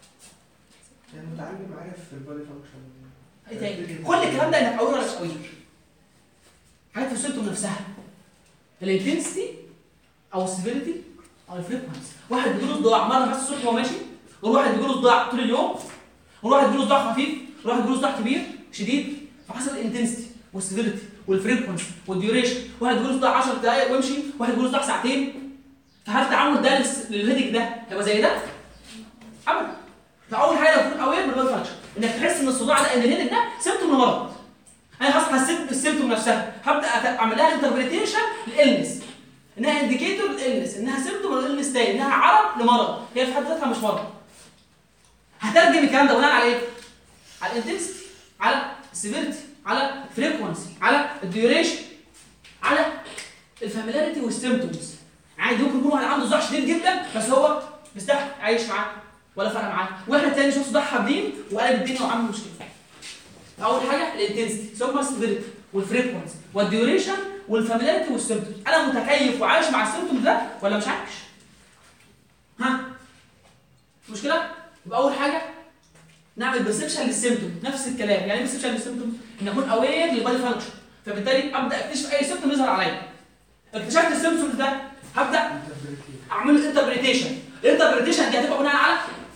يعني متعلم عارف البادي فانكشن ايه تاني؟ كل الكلام ده انك اوير ولا مش اوير حاجات في السيمتوم نفسها الانتنسيتي او السيفيريتي او الفريكونسي واحد بيجيله صداع مره بس الصبح وهو ماشي وواحد بيجيله صداع طول اليوم وواحد بيجيله صداع خفيف وواحد بيجيله صداع كبير شديد فحسب الانتنسيتي والسيفيريتي والفريكونسي والديوريشن واحد بيجيله صداع 10 دقائق ويمشي واحد بيجيله صداع ساعتين فهل تعامل ده للس- للهيدك ده هيبقى زي ده؟ ابدا فاول حاجه تكون اوير بالبال فانكشن انك تحس ان الصداع ده ان الهيدك ده سيمتوم لمرض انا خلاص حسيت بالسيمتوم نفسها هبدا أت- اعمل لها انتربريتيشن للالنس انها انديكيتور للالنس انها سيمتوم للالنس تاني انها عرض لمرض هي في حد ذاتها مش مرض هترجم الكلام ده بناء على ايه؟ على الانتنسيتي على السيفيرتي على الفريكونسي على الديوريشن على الفاميلاريتي والسيمتومز عادي ممكن يكون واحد عنده صداع شديد جدا بس هو مستحمل عايش معاه ولا فرق معاه واحد تاني شوف صداع حبلين وقلب الدنيا وعمل مشكله اول حاجه الانتنسيتي ثم السيفيريتي والفريكونسي والديوريشن والفاميلاريتي والسيمتومز انا متكيف وعايش مع السيمتوم ده ولا مش عايش ها مشكله يبقى اول حاجه نعمل برسبشن للسيمتوم نفس الكلام يعني ايه برسبشن للسيمتوم ان اكون اوير للبادي فانكشن فبالتالي ابدا اكتشف اي سيمتوم يظهر عليا اكتشفت السيمتوم ده هبدا اعمل له انتربريتيشن الانتربريتيشن دي هتبقى بناء على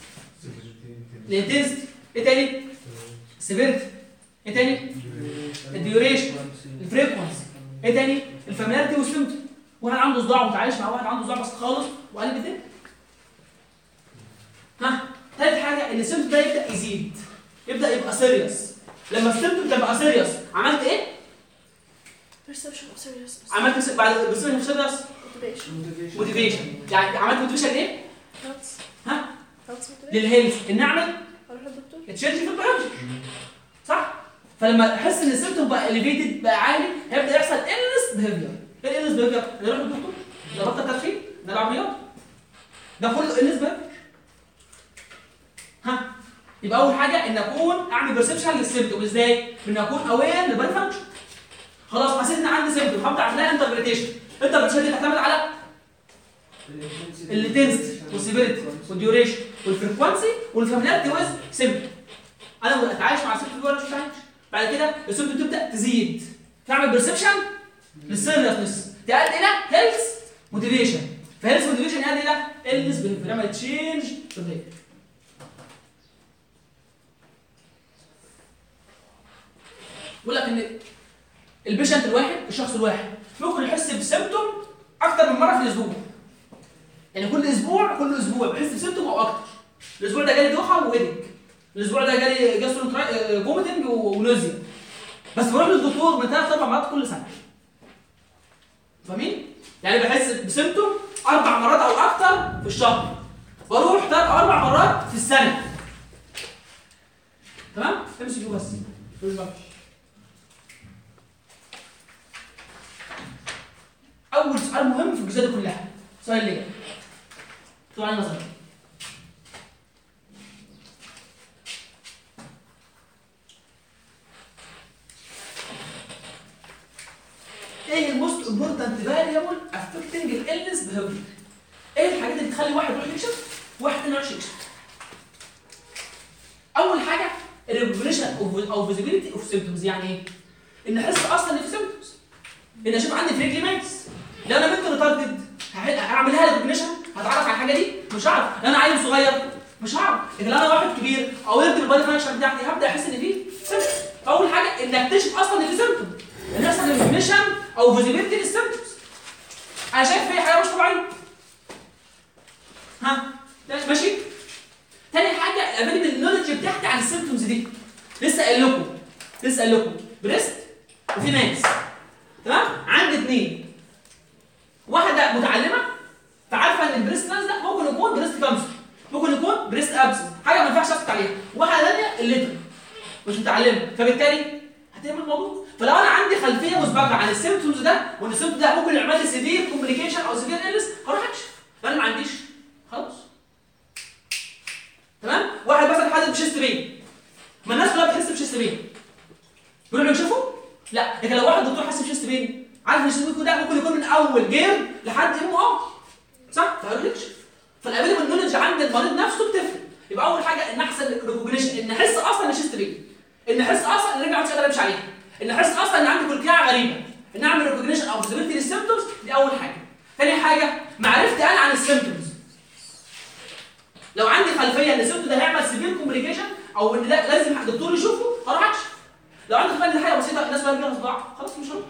الانتنسيتي ايه تاني السيفيرتي ايه تاني الديوريشن الفريكونسي ايه تاني الفاميلاريتي والسيمتوم واحد عنده صداع ومتعايش مع واحد عنده صداع بس خالص وقلب الدنيا ها تالت حاجه ان السيمتوم ده يبدا يزيد يبدا يبقى سيريس لما السيمتوم تبقى سيريس عملت ايه perception of seriousness عملت بس- بعد بس مش بس motivation موتيفيشن يعني عملت موتيفيشن ليه؟ health ها؟ health motivation للهيلث ان اعمل اروح للدكتور تشينج في البيولوجي صح؟ فلما احس ان السيمتوم بقى اليفيتد بقى عالي هيبدا يحصل النس بيهيفير ايه الالنس بيهيفير؟ نروح للدكتور نبطل تدخين نلعب رياضه ده كله النس بيهيفير ها يبقى اول حاجه ان اكون اعمل بيرسبشن للسيمتوم ازاي؟ ان اكون اوير للبادي فانكشن خلاص حسيت ان عندي سيمتوم هبدا اعمل لها انتربريتيشن انتربريتيشن دي تعتمد على الانتنسيتي والسيفيريتي والديوريشن والفريكوانسي والفاميلاريتي ويز سيمتوم انا اتعايش مع السيمتوم دي ولا مش متعايش بعد كده السيمتوم تبدا تزيد تعمل بيرسبشن للسيريسنس تؤدي الى هيلث موتيفيشن فهيلث موتيفيشن يؤدي الى النس بيهيفير يعمل تشينج في البيهيفير بيقول لك ان البيشنت الواحد الشخص الواحد ممكن يحس بسيمتوم اكتر من مره في الاسبوع يعني كل اسبوع كل اسبوع بحس بسيمتوم او اكتر الاسبوع ده جالي دوخه وهيدك الاسبوع ده جالي جاسترو فوميتنج ونوزيا بس بروح للدكتور من ثلاث اربع مرات كل سنه فاهمين؟ يعني بحس بسيمتوم اربع مرات او اكتر في الشهر بروح ثلاث او اربع مرات في السنه تمام؟ امسكوا بس اول سؤال مهم في الجزئيه دي كلها سؤال ليه؟ سؤال نظري ايه الموست امبورتنت فاريبل افكتنج الالنس بيهيفير ايه الحاجات اللي تخلي واحد يروح يكشف وواحد تاني يروح يكشف اول حاجه الريكوجنيشن او فيزيبيليتي اوف سيمبتومز يعني ايه ان احس اصلا ان في سيمبتومز ان اشوف عندي في رجلي ماس لو انا بنت ريتاردد هعملها ريكوجنيشن هتعرف على الحاجه دي مش هعرف لو انا عيل صغير مش هعرف لكن لو انا واحد كبير او يمكن البادي فانكشن بتاعتي هبدا احس ان في سيمبتوم اول حاجه ان اكتشف اصلا ان في سيمبتوم ان يحصل ريكوجنيشن او فيزيبيليتي للسيمبتومز انا شايف في حاجه مش طبيعيه ها ده ماشي تاني حاجه الافيلبل النولج بتاعتي عن السيمبتومز دي لسه قايل لكم لسه قايل لكم بريست وفي ناس تمام عندي اثنين واحده متعلمه فعارفه ان البريست كانسر ده ممكن يكون بريست كانسر ممكن يكون بريست ابس حاجه ما ينفعش اسكت عليها واحده ثانيه الليتر مش متعلمه فبالتالي هتعمل الموضوع فلو انا عندي خلفيه مسبقه عن السيمبتومز ده وان السيمبتوم ده ممكن يعمل لي سيفير كومبليكيشن او سيفير الس هروح اكشف لو انا ما عنديش خلاص تمام واحد مثلا حاسس بشيست بين ما الناس كلها بتحس بشيست بين يقولوا له يشوفوا لا لكن لو واحد دكتور حاسس بشيست بين عارف ان الشيست بين ده ممكن يكون من اول جير لحد ام اه صح فهيروح يكشف فالافيلبل النولج عند المريض نفسه بتفرق يبقى اول حاجه ان احسن ريكوجنيشن ان احس اصلا ان شيست بين ان احس اصلا ان رجلي مش قادر امشي عليها ان احس اصلا ان عندي كلكعه غريبه ان اعمل ريكوجنيشن او فيزيبيلتي للسيمبتومز دي اول حاجه ثاني حاجه معرفتي انا عن السيمبتومز لو عندي خلفيه ان السيمبتوم ده هيعمل سيفير كومبليكيشن او ان ده لازم الدكتور يشوفه هروح اكشف لو عندي خلفيه ان حاجه بسيطه الناس بقى بيها صداع خلاص مش هروح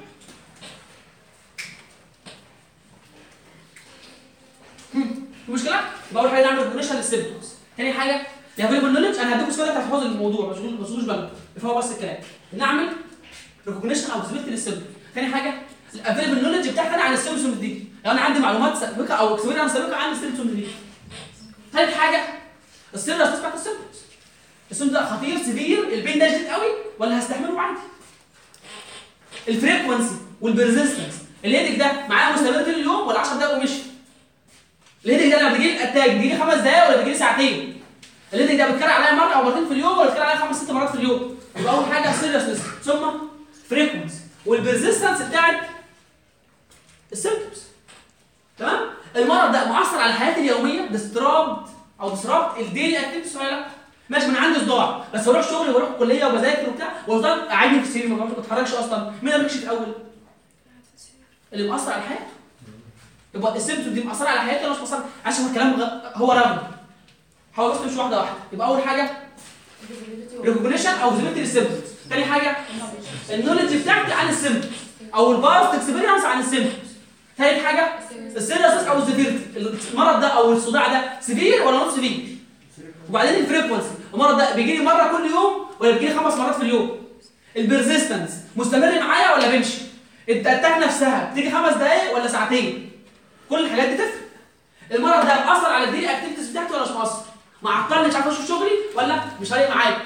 هم، في مشكله يبقى اول حاجه نعمل ريكوجنيشن للسيمبتومز ثاني حاجه الافيلبل نولج انا هديكم سؤال تحفظوا الموضوع ما تشغلوش ما تشغلوش بالكم افهموا بس الكلام نعمل ريكوجنيشن او فيزيبيلتي للسيمبتوم ثاني حاجه الافيلبل نولج بتاعتي انا عن السيمبتومز دي لو انا عندي معلومات سابقه او اكسبيرينس سابقه عن السيمبتومز دي ثالث حاجه السيريس بتاعت السيمبتومز السيمبتوم ده خطير سيفير البين ده شديد قوي ولا هستحمله عادي الفريكونسي والبرزستنس الهيدك ده معاه مستمر طول اليوم ولا 10 دقايق ومشي الهيدك ده لما بيجي لي الاتاك بيجي لي خمس دقايق ولا بيجي لي ساعتين الهيدك ده بيتكرر عليا مره او مرتين في اليوم ولا بيتكرر عليا خمس ست مرات في اليوم يبقى اول حاجه سيريسنس ثم فريكونسي والبرزستنس بتاعت السيمبتومز تمام المرض ده مؤثر على الحياه اليوميه ديسترابد او ديسترابد الديلي اكتيفيتيز ولا لا ماشي من عندي صداع بس بروح شغلي وبروح كليه وبذاكر وبتاع وافضل قاعد في السرير ما بتحركش اصلا مين اللي بيكشف الاول اللي مؤثر على حياته يبقى السيمبتوم دي مأثرة على حياته ولا مش مأثرة عشان هو الكلام غ... هو رغم حاول بس تمشي واحده واحده يبقى اول حاجه ريكوجنيشن او فيزيبيلتي للسيمبتومز ثاني حاجه النولج بتاعتي عن السيمبتومز او الباست اكسبيرينس عن السيمبتومز ثالث حاجه السيريسنس او السيفيرتي المرض ده او الصداع ده سيفير ولا نوت سيفير وبعدين الفريكونسي المرض ده بيجي لي مره كل يوم ولا بيجي لي خمس مرات في اليوم البرزيستنس مستمر معايا ولا بيمشي التأتاك نفسها بتيجي خمس دقايق ولا ساعتين كل الحاجات دي تفرق المرض ده مأثر على الديلي اكتيفيتيز بتاعتي ولا مش مأثر معطلني مش عارف اشوف شغلي ولا مش فارق معايا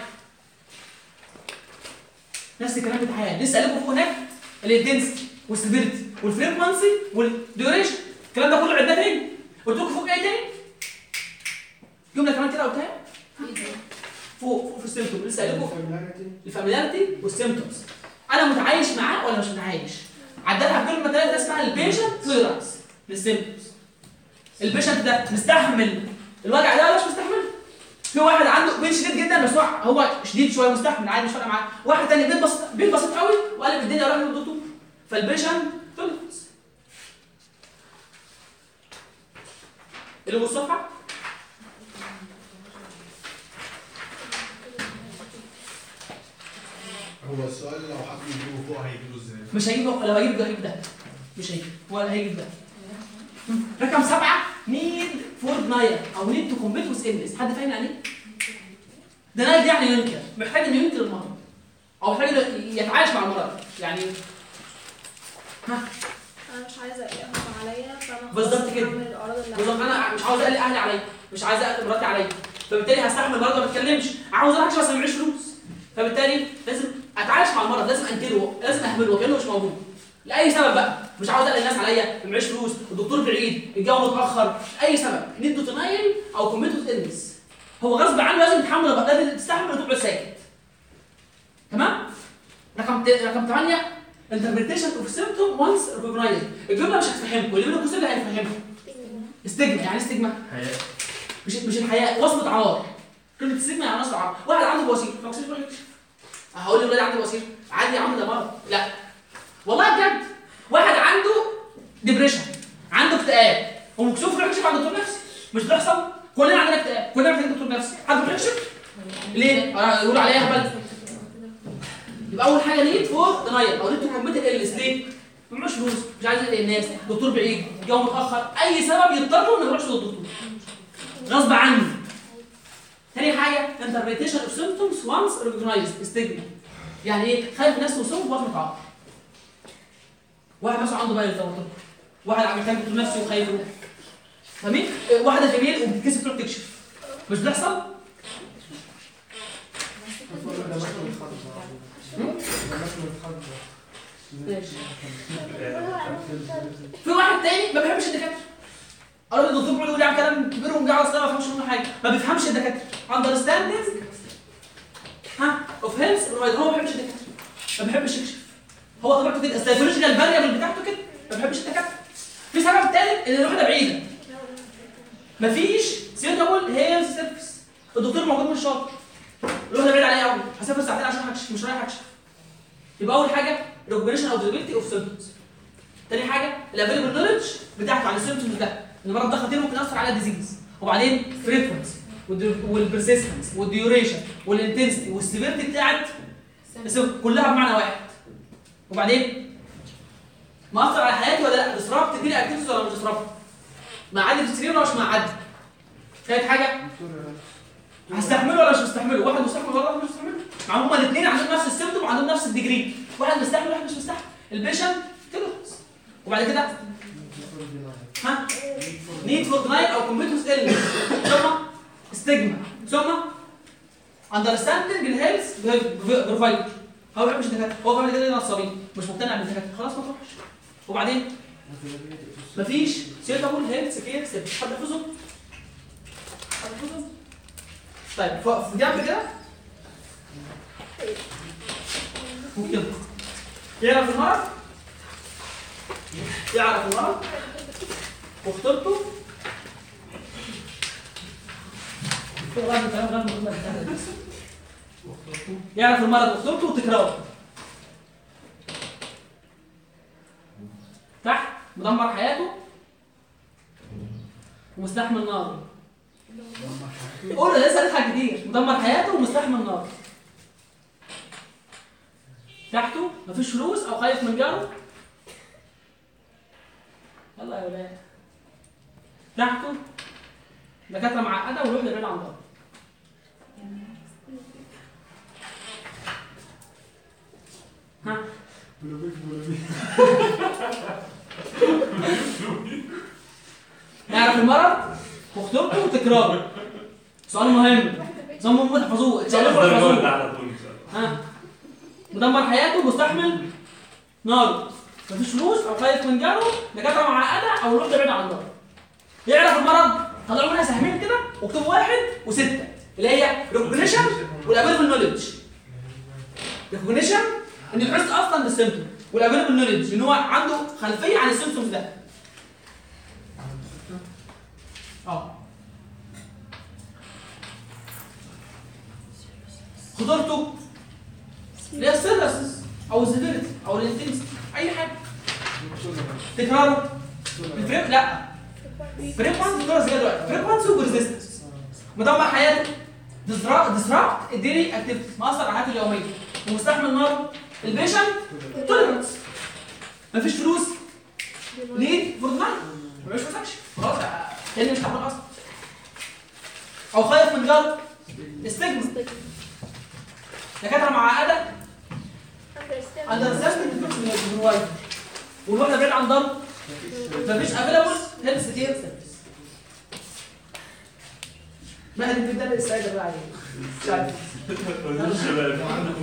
نفس الكلام بتاع الحياه لسه قايل لكم فوق هناك الانتنسيتي والسيفيريتي والفريكونسي والديوريشن الكلام ده كله عدناه تاني قلت لكم فوق ايه تاني جمله كمان كده قلتها فوق فوق في السيمتوم لسه قايل لكم الفاميلاريتي والسيمتومز انا متعايش معاه ولا مش متعايش عدلها في كلمه ثالثه اسمها البيشنت تويرانس للسيمتومز البيشنت ده مستحمل الوجع ده ولا مش مستحمل في واحد عنده بين شديد جدا بس هو هو شديد شويه مستحمل عادي مش فارقه معاه واحد تاني بين بسيط بين بسيط قوي وقلب الدنيا وراح للدكتور فالبيشنت تويرانس اللي الصفحه هو السؤال لو حد يجيبه فوق هيجيبه ازاي؟ مش هيجيب لو هيجيب ده هيجيب ده مش هيجيب ولا هيجيب ده رقم سبعة نيد فور دناير او نيد تو كومبيت وذ انلس حد فاهم يعني ايه؟ دناير دي يعني ينكر محتاج انه ينكر المرض او محتاج انه يتعايش مع المرض يعني ها انا مش عايزه يقهر عليا فانا بالظبط خلاص كده. هعمل الاعراض اللي بالظبط انا مش عاوز اقلق اهلي عليا مش عايز اقلق مراتي عليا فبالتالي هستحمل المرض ما بتكلمش عاوز اروح بس ما معيش فلوس فبالتالي لازم اتعايش مع المرض لازم انكره لازم اهمله كانه مش موجود لاي سبب بقى مش عاوز اقلق الناس عليا ما معيش فلوس الدكتور بعيد الجو متاخر اي سبب ندو تنايل او كوميتو تلمس هو غصب عنه لازم يتحمل لازم تستحمل وتقعد ساكت تمام رقم ت- رقم 8 interpretation of symptom once recognized الجمله مش هتفهمكم اللي منكم اللي هيفهمكم استجمة يعني استجمة حياة مش مش الحياة وصمة عار كلمة استجمة يعني وصمة عار واحد عنده بواسير بواسير يروح يكشف هقول لولادي عندي بواسير عادي يا عم ده مرض لا والله بجد واحد عنده ديبريشن عنده اكتئاب ومكسوف يروح يكشف عند دكتور نفسي مش بيحصل كلنا عندنا اكتئاب كلنا محتاجين دكتور نفسي حد بيروح يكشف ليه؟ آه، يقولوا عليها هبل يبقى اول حاجه نيد فور دنايل او نيد تو كومبيت الالس ليه؟ معوش فلوس مش عايز يلاقي الناس دكتور بعيد جو متاخر اي سبب يضطروا انه يروحش للدكتور غصب عني تاني حاجه interpretation of symptoms once recognized stigma يعني ايه خايف الناس توصفه بوصمه عار واحد مثلا عنده بايظ زي ما قلت لكم. واحد عم يتكلم دكتور نفسي وخايف يروح فاهمين إيه، واحده فيميل وبتتكسف تروح تكشف مش بيحصل ماشي في واحد تاني ما بيحبش الدكاتره قالوا لي الدكتور بيقول لي عن كلام كبير ومجعلص ما بفهمش منه حاجه ما بيفهمش الدكاتره اندرستاندينج ها اوف هيلث بروفايدر هو ما بيحبش الدكاتره ما بيحبش يكشف هو طبيعته كده السايكولوجيكال فاريبل بتاعته كده ما بيحبش الدكاتره في سبب تالت ان الوحده بعيده مفيش سيتابل هيلث سيرفيس الدكتور موجود مش شاطر الوحده بعيده عليا قوي هسافر ساعتين عشان اكشف مش رايح اكشف يبقى اول حاجه ريكوجنيشن او ديزابيلتي اوف سيمبتومز تاني حاجه الافيلبل نولج بتاعته عن السيمبتومز ده المرض ده خطير ممكن ياثر على الديزيز وبعدين فريكونسي والبرسيستنس والديوريشن والانتنسيتي والسيفيرتي بتاعت السيمبتوم كلها بمعنى واحد وبعدين مأثر على حياتي ولا لا ديسرابت دي اكتيفيتيز ولا مش ديسرابت معدي في السرير ولا مش معدي تالت حاجه هستحمله ولا مش مستحمله واحد مستحمل ولا واحد مش مستحمله مع هما الاثنين عندهم نفس السيمتوم وعندهم نفس الديجري واحد مستحمل وواحد مش مستحمل البيشنت تلوث وبعد كده ها نيد فور دنايل او كومبيتوس ال ثم ستيجما ثم اندرستاندنج الهيلث بروفايدر هو ما بيحبش الدكاتره هو فاهم كده نصابين مش مقتنع بالدكاتره خلاص ما تروحش وبعدين مفيش سيتابل هيلث كير سيرفيس حد يحفظه حد يحفظه طيب ف- في جنب كده ممكن يعرف المرض يعرف المرض وخطورته في غير الكلام غير مهم بالكلام ده. يعرف المرض وخطورته وتكراره تحت مدمر حياته ومستحمل ناره قول انا لسه هنضحك كتير مدمر حياته ومستحمل نار تحته مفيش فلوس او خايف من جاره يلا يا ولاد تحته دكاتره معقده والوحده بعيد عن بعض ها نعرف المرض وخطورته وتكراره سؤال مهم سؤال مهم تحفظوه اتشالوا الدرجات تحفظوه على طول ان شاء الله ها مدمر حياته مستحمل نار مفيش فلوس او خايف من جاره دكاتره معقده او الوحده بعيده عن النار يعرف المرض طلعوا منها سهمين كده واكتبوا واحد وسته اللي هي ريكوجنيشن والافيلبل نولج ريكوجنيشن ان يحس اصلا بالسيمتوم والافيلبل نولج ان هو عنده خلفيه عن السيمتومز ده اه خطورته اللي هي السيرسس او السيفيريتي او الانتنسيتي اي حاجه تكراره الفريق لا فريكونسي دول زي دلوقتي فريكونسي وريزيستنس مدمر حياته ديسرابت الديلي اكتيفيتي مأثر على حياته اليوميه ومستحمل نار البيشنت توليرنس مفيش فلوس ليه فور نايت مفيش فلوس خلاص تاني مش تعبان اصلا او خايف من جار استجمة دكاتره معقده اندرستاندنج من وايد والواحده بعيد عن ضرب مفيش افيلابل هيلث كير سيرفيس ما هذه بتبدا السعاده بقى عليه مش عارف قولوا الشباب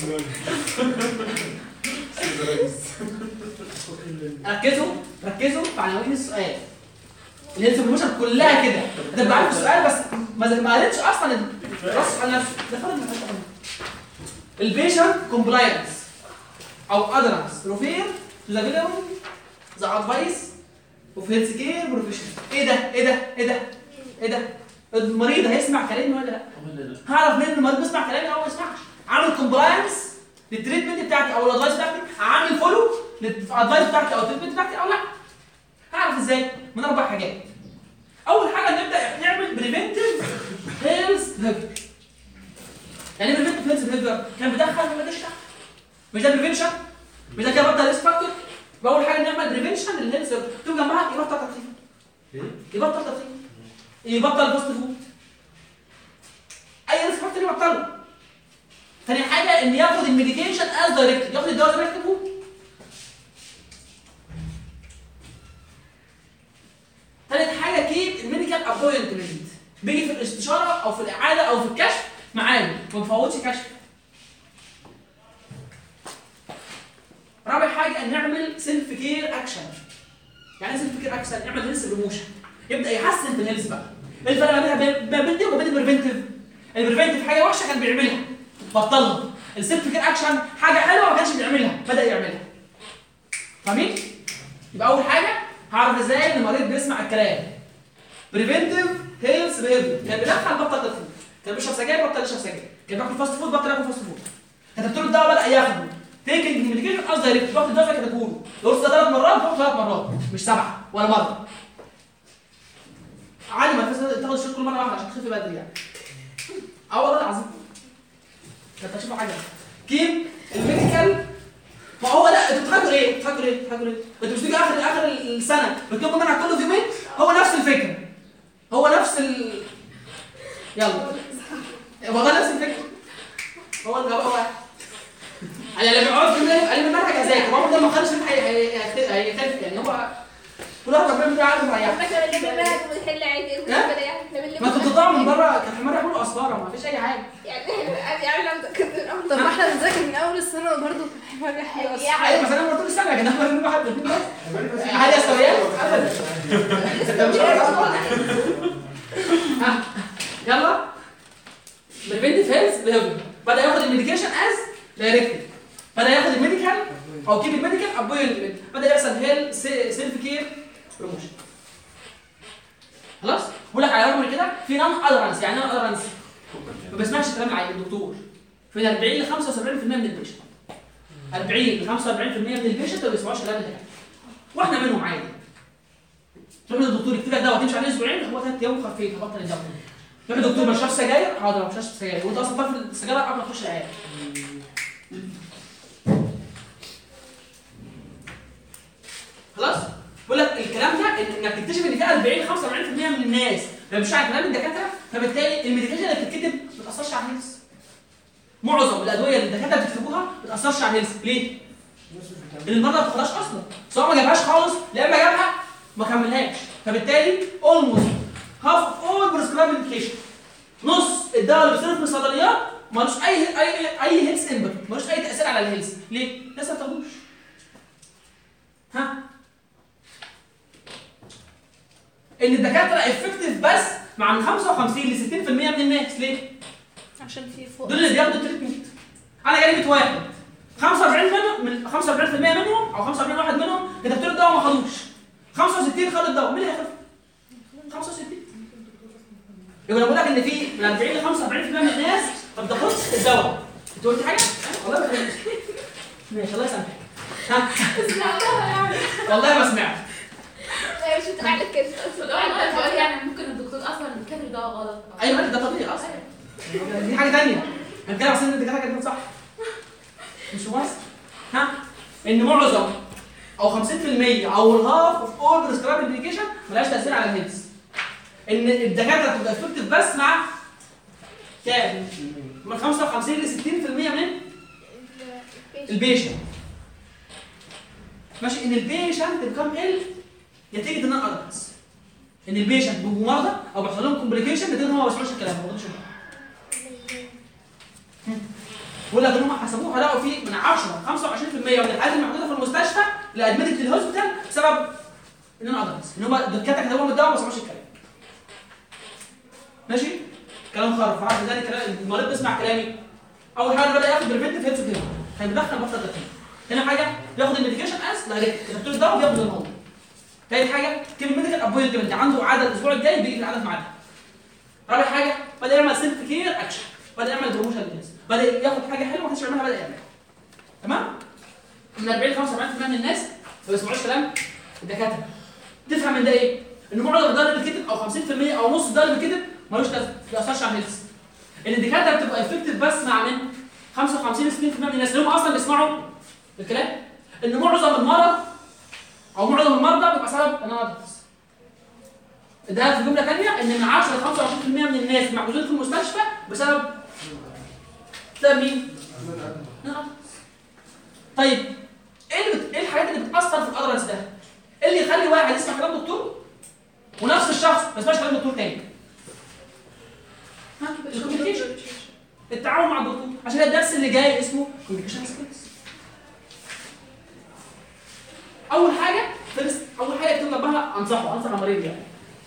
ركزوا ركزوا في عناوين السؤال الهيلث بروموشن كلها كده هتبقى عارف السؤال بس ما ما قالتش اصلا رص على نفسه ده فرق من حته البيشنت كومبلاينس او ادرنس ريفير تو ذا فيلم ذا ادفايس اوف هيلث كير بروفيشنال ايه ده ايه ده ايه ده ايه ده المريض هيسمع كلامي ولا لا هعرف منين المريض بيسمع كلامي او ما يسمعش عامل كومبلاينس للتريتمنت بتاعتي او الادفايس بتاعتي عامل فولو للادفايس بتاعتي او التريتمنت بتاعتي او لا هعرف ازاي من اربع حاجات اول حاجه نبدا نعمل بريفنتيف هيلث بيهيفير يعني ايه بريفنتيف هيلث بيهيفير كان بيدخل ولا مش مش ده بريفنشن مش ده كده بطل ريسك فاكتور يبقى اول حاجه نعمل بريفنشن للهيلث تبقى جنبها يبطل تدخين يبطل تدخين يبطل فاست فود اي ريسك فاكتور يبطله تاني حاجه ان ياخد الميديكيشن از دايركت ياخد الدواء زي ما يكتبوه تالت حاجه كيب الميديكال ابوينتمنت بيجي في الاستشاره او في الاعاده او في الكشف معانا ما بفوتش كشف رابع حاجه ان نعمل سيلف كير اكشن يعني ايه سيلف كير اكشن نعمل هيلث بروموشن يبدا يحسن في الهيلث بقى ايه الفرق ما بينها ما بين دي وما بين البريفنتيف البريفنتيف حاجه وحشه كان بيعملها بطلها السيلف كير اكشن حاجه حلوه ما كانش بيعملها بدا يعملها فاهمين يبقى اول حاجه هعرف ازاي ان المريض بيسمع الكلام بريفنتيف هيلث بيهيفير كان بيدخل بطل تدخين كان بيشرب سجاير بطل يشرب سجاير كان بياكل فاست فود بطل ياكل فاست فود كتبت له الدواء بدا ياخده تيكنج ميديكيشن قصدي دايركت باخد الدواء زي كده كله لو ثلاث مرات باخد ثلاث مرات مش سبعه ولا مره عادي ما تاخد تاخد الشوط كل مره واحده عشان تخف بدري يعني اه والله العظيم كنت هشوف حاجه كيف الميديكال فهو لا انتوا بتفكروا ايه؟ بتفكروا ايه؟ بتفكروا ايه؟ انتوا مش تيجي اخر اخر السنه بتجيبوا منها كله في يومين هو نفس الفكره هو نفس ال يلا والله نفس الفكره هو الغباء واحد يعني لما يقعد في المنهج قال لي المنهج هذاكر هو ده ما خدش هيختلف يعني هو كل واحد ربنا بيدي عقله مريح احنا كنا بنجيب المنهج ونحل عادي انت ها؟ كده يعني احنا بنلم ما انتوا بتطلعوا من بره كان حمار يعملوا اسفاره ما فيش اي حاجه يعني يعني انا متأكدة من طب ما احنا بنذاكر من اول السنه وبرضه الحوار يحيى يا اصلا ايوه حبيبي بس انا قلت لك كان احمر من واحد الاثنين بس هل يستويان؟ ابدا ده مش عارف. ها، يلا بريفنتيف هيلث بيهيفير بدا ياخد الميديكيشن از دايركتد بدا ياخد الميديكال او كيب الميديكال ابوينتمنت بدا يحصل هيل سيلف كير بروموشن خلاص بقول لك على رغم من كده في نون ادرنس يعني نون ادرنس ما بيسمعش كلام العيل الدكتور في 40 ل 75% من البيشنت 40 ل 45% من البيشنت ما بيسمعوش كلام العيال واحنا منهم عادي تروح للدكتور يكتب لك دواء تمشي عليه اسبوعين هو ثلاث ايام وخفيت هبطل الدواء تروح للدكتور ما شربش سجاير حاضر ما شربش سجاير وانت اصلا طافي السجاير قبل ما تخش العياده خلاص بقول لك الكلام ده إن- انك تكتشف ان في 40 ل 45% من الناس ما بيمشوا على كلام الدكاتره فبالتالي الميديكيشن اللي بتتكتب ما بتاثرش على الهيلث معظم الادويه اللي الدكاتره بتكتبوها ما بتاثرش على الهيلث ليه؟ اللي المرضى ما بتاخدهاش اصلا سواء ما جابهاش خالص يا اما جابها ما كملهاش فبالتالي اولموست هاف اول بريسكرايب ميديكيشن نص الدواء اللي بيصرف من الصيدليات ملوش اي اي اي هيلث امباكت ملوش اي تاثير على الهيلث ليه؟ الناس ما بتاخدوش ها ان الدكاتره افكتيف بس مع من 55 ل 60% من الناس ليه؟ عشان في فوق دول اللي بياخدوا التريتمنت انا جالي 100 واحد 45 منهم من 45% منهم او 45 واحد منهم كتبت له الدواء وما خدوش 65 خدوا الدواء مين اللي هياخد 65 يبقى انا بقول لك ان في من 40 ل 45% من الناس ما بتاخدش الدواء انت قلت حاجه؟ والله ما فهمت ماشي الله يسامحك ها والله ما سمعت هي مش بتقع لك كده انا بقول يعني ممكن الدكتور اصلا كاتب ده غلط ايوه ده طبيعي اصلا دي حاجه ثانيه انا كده عشان الدكاتره كانت صح مش واصل ها ان معظم او 50% او الهاف اوف اول بريسكرايب ميديكيشن ملهاش تاثير على الهيلث ان الدكاتره بتبقى افكتيف بس مع كام؟ من 55 ل 60% من البيشنت ماشي ان البيشنت بيكم ال نتيجه ان انا ادرس ان البيشنت بيبقوا مرضى او بيحصل لهم كومبليكيشن نتيجه ان هم ما بيسمعوش الكلام ما بياخدوش الدواء. بيقول لك ان هم حسبوها لقوا في من 10 25% من الحالات الموجوده في المستشفى اللي ادمتت للهوسبيتال بسبب ان انا ادرس ان هم الدكاتره كتبوا لهم الدواء وما سمعوش الكلام ماشي كلام خرف عارف ذلك كلام المريض بيسمع كلامي اول حاجه بدا ياخد بريفنتيف هيلث كير هيدخل بطل تدخين تاني حاجه بياخد الميديكيشن اس لا كتبت له الدواء بياخد الموضوع تالت حاجه كتب الميديكال ابوينتمنت عنده عدد الاسبوع الجاي بيجي في العدد معانا رابع حاجه بدا يعمل سيلف كير اكشن بدا يعمل بروموشن للناس بدا ياخد حاجه حلوه ما كانش بيعملها بدا يعملها تمام من 40 ل 45% من الناس ما بيسمعوش كلام الدكاتره تفهم من ده ايه؟ ان معظم الدواء اللي بيتكتب او 50% او نص الدواء اللي بيتكتب ملوش لازمه ما بيأثرش على الهيلث ان الدكاتره بتبقى افكتيف بس مع من 55 ل 60% من الناس اللي هم اصلا بيسمعوا الكلام ان معظم المرض او معظم المرضى بيبقى سبب ان انا ادرس ده في جمله ثانيه ان من 10 ل 25% من الناس المحجوزين في المستشفى بسبب بسبب مين؟ إن أنا أدرس. طيب ايه اللي بت... ايه الحاجات اللي بتاثر في الادرس ده؟ ايه اللي يخلي واحد يسمع كلام دكتور ونفس الشخص ما يسمعش كلام دكتور تاني؟ ها؟ الكوميونيكيشن التعاون مع الدكتور عشان الدرس اللي جاي اسمه كوميونيكيشن سكيلز اول حاجه فيرست اول حاجه اكتب جنبها انصحه انصح المريض يعني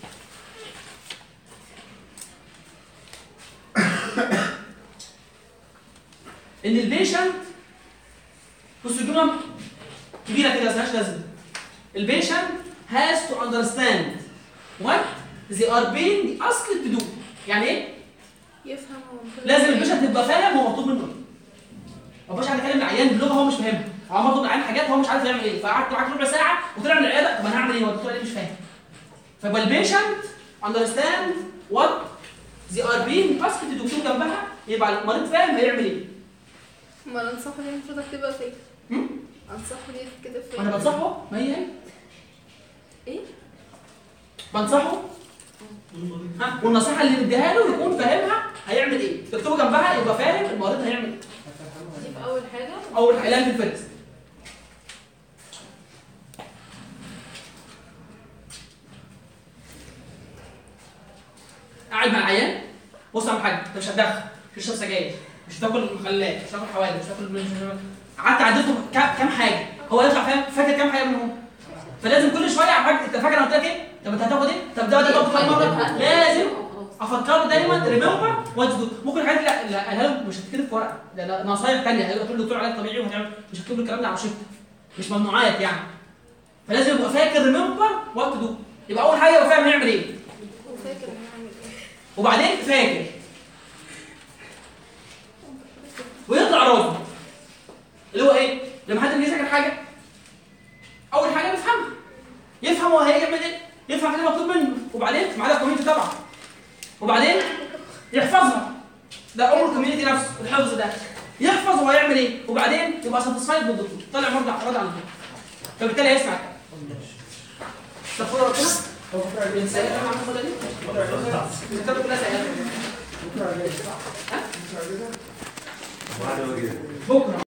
ان البيشنت بصوا الجمله كبيره كده ملهاش لازمه البيشنت has to understand what they are being asked to do يعني ايه؟ يفهم هو لازم البيشنت يبقى فاهم هو مطلوب منه ايه ما يبقاش قاعد يكلم العيان بلغه هو مش فاهمها هو مطلوب العيان حاجات هو مش عارف يعمل ايه فقعدت معاك ربع ساعه وطلع من العياده طب انا هعمل ايه هو الدكتور قال لي مش فاهم فيبقى البيشنت understand what they are being asked to do مكتوب جنبها يبقى المريض فاهم هيعمل ايه امال انصحه دي المفروض اكتبها فين؟ هم؟ انصحه دي كده فين؟ وانا بنصحه ما هي هي ايه؟ بنصحه ها والنصيحه اللي مديها له يكون فاهمها هيعمل ايه تكتبه جنبها يبقى فاهم المريض هيعمل ايه دي في اول حاجه اول اعلان في الفيرست قاعد مع العيان بص يا عم حاج انت مش هتدخن مش هتشرب سجاير مش هتاكل مخلات مش هتاكل حوادث مش هتاكل مش- قعدت عديته كام كام حاجه هو يطلع فاهم فاكر كام حاجه منهم فلازم كل شويه يا حاج انت فاكر انا قلت لك ايه؟ طب انت هتاخد ايه؟ طب ده ده تاخده كام مره؟ لازم افكره دايما ريمبر وات دو ممكن الحاجات اللي اللي قالها له مش هتتكتب في ورقه ده ده نصايح ثانيه هيبقى تقول للدكتور علاج طبيعي وهتعمل مش هتكتب له الكلام ده على شفت مش ممنوعات يعني فلازم يبقى فاكر ريمبر وات دو يبقى اول حاجه يبقى فاهم هيعمل ايه وفاكر هنعمل ايه؟ وبعدين فاكر ويطلع راسه اللي هو ايه لما حد بيذاكر حاجه اول حاجه بيفهمها يفهم هو هيعمل ايه يفهم اللي مطلوب منه وبعدين معاه الكوميونتي طبعا وبعدين يحفظها ده امر الكوميونتي نفسه الحفظ ده يحفظ هو هيعمل ايه وبعدين يبقى ساتسفايد بالدكتور طالع مرضى راضي عن الدكتور فبالتالي هيسمع الكلام استغفر ربنا هو فكرة الإنسان كان عامل الخطة دي؟ الكتابة كلها سيئات بكره علاج. ها؟ بكره علاج. وبعد وجه بكرة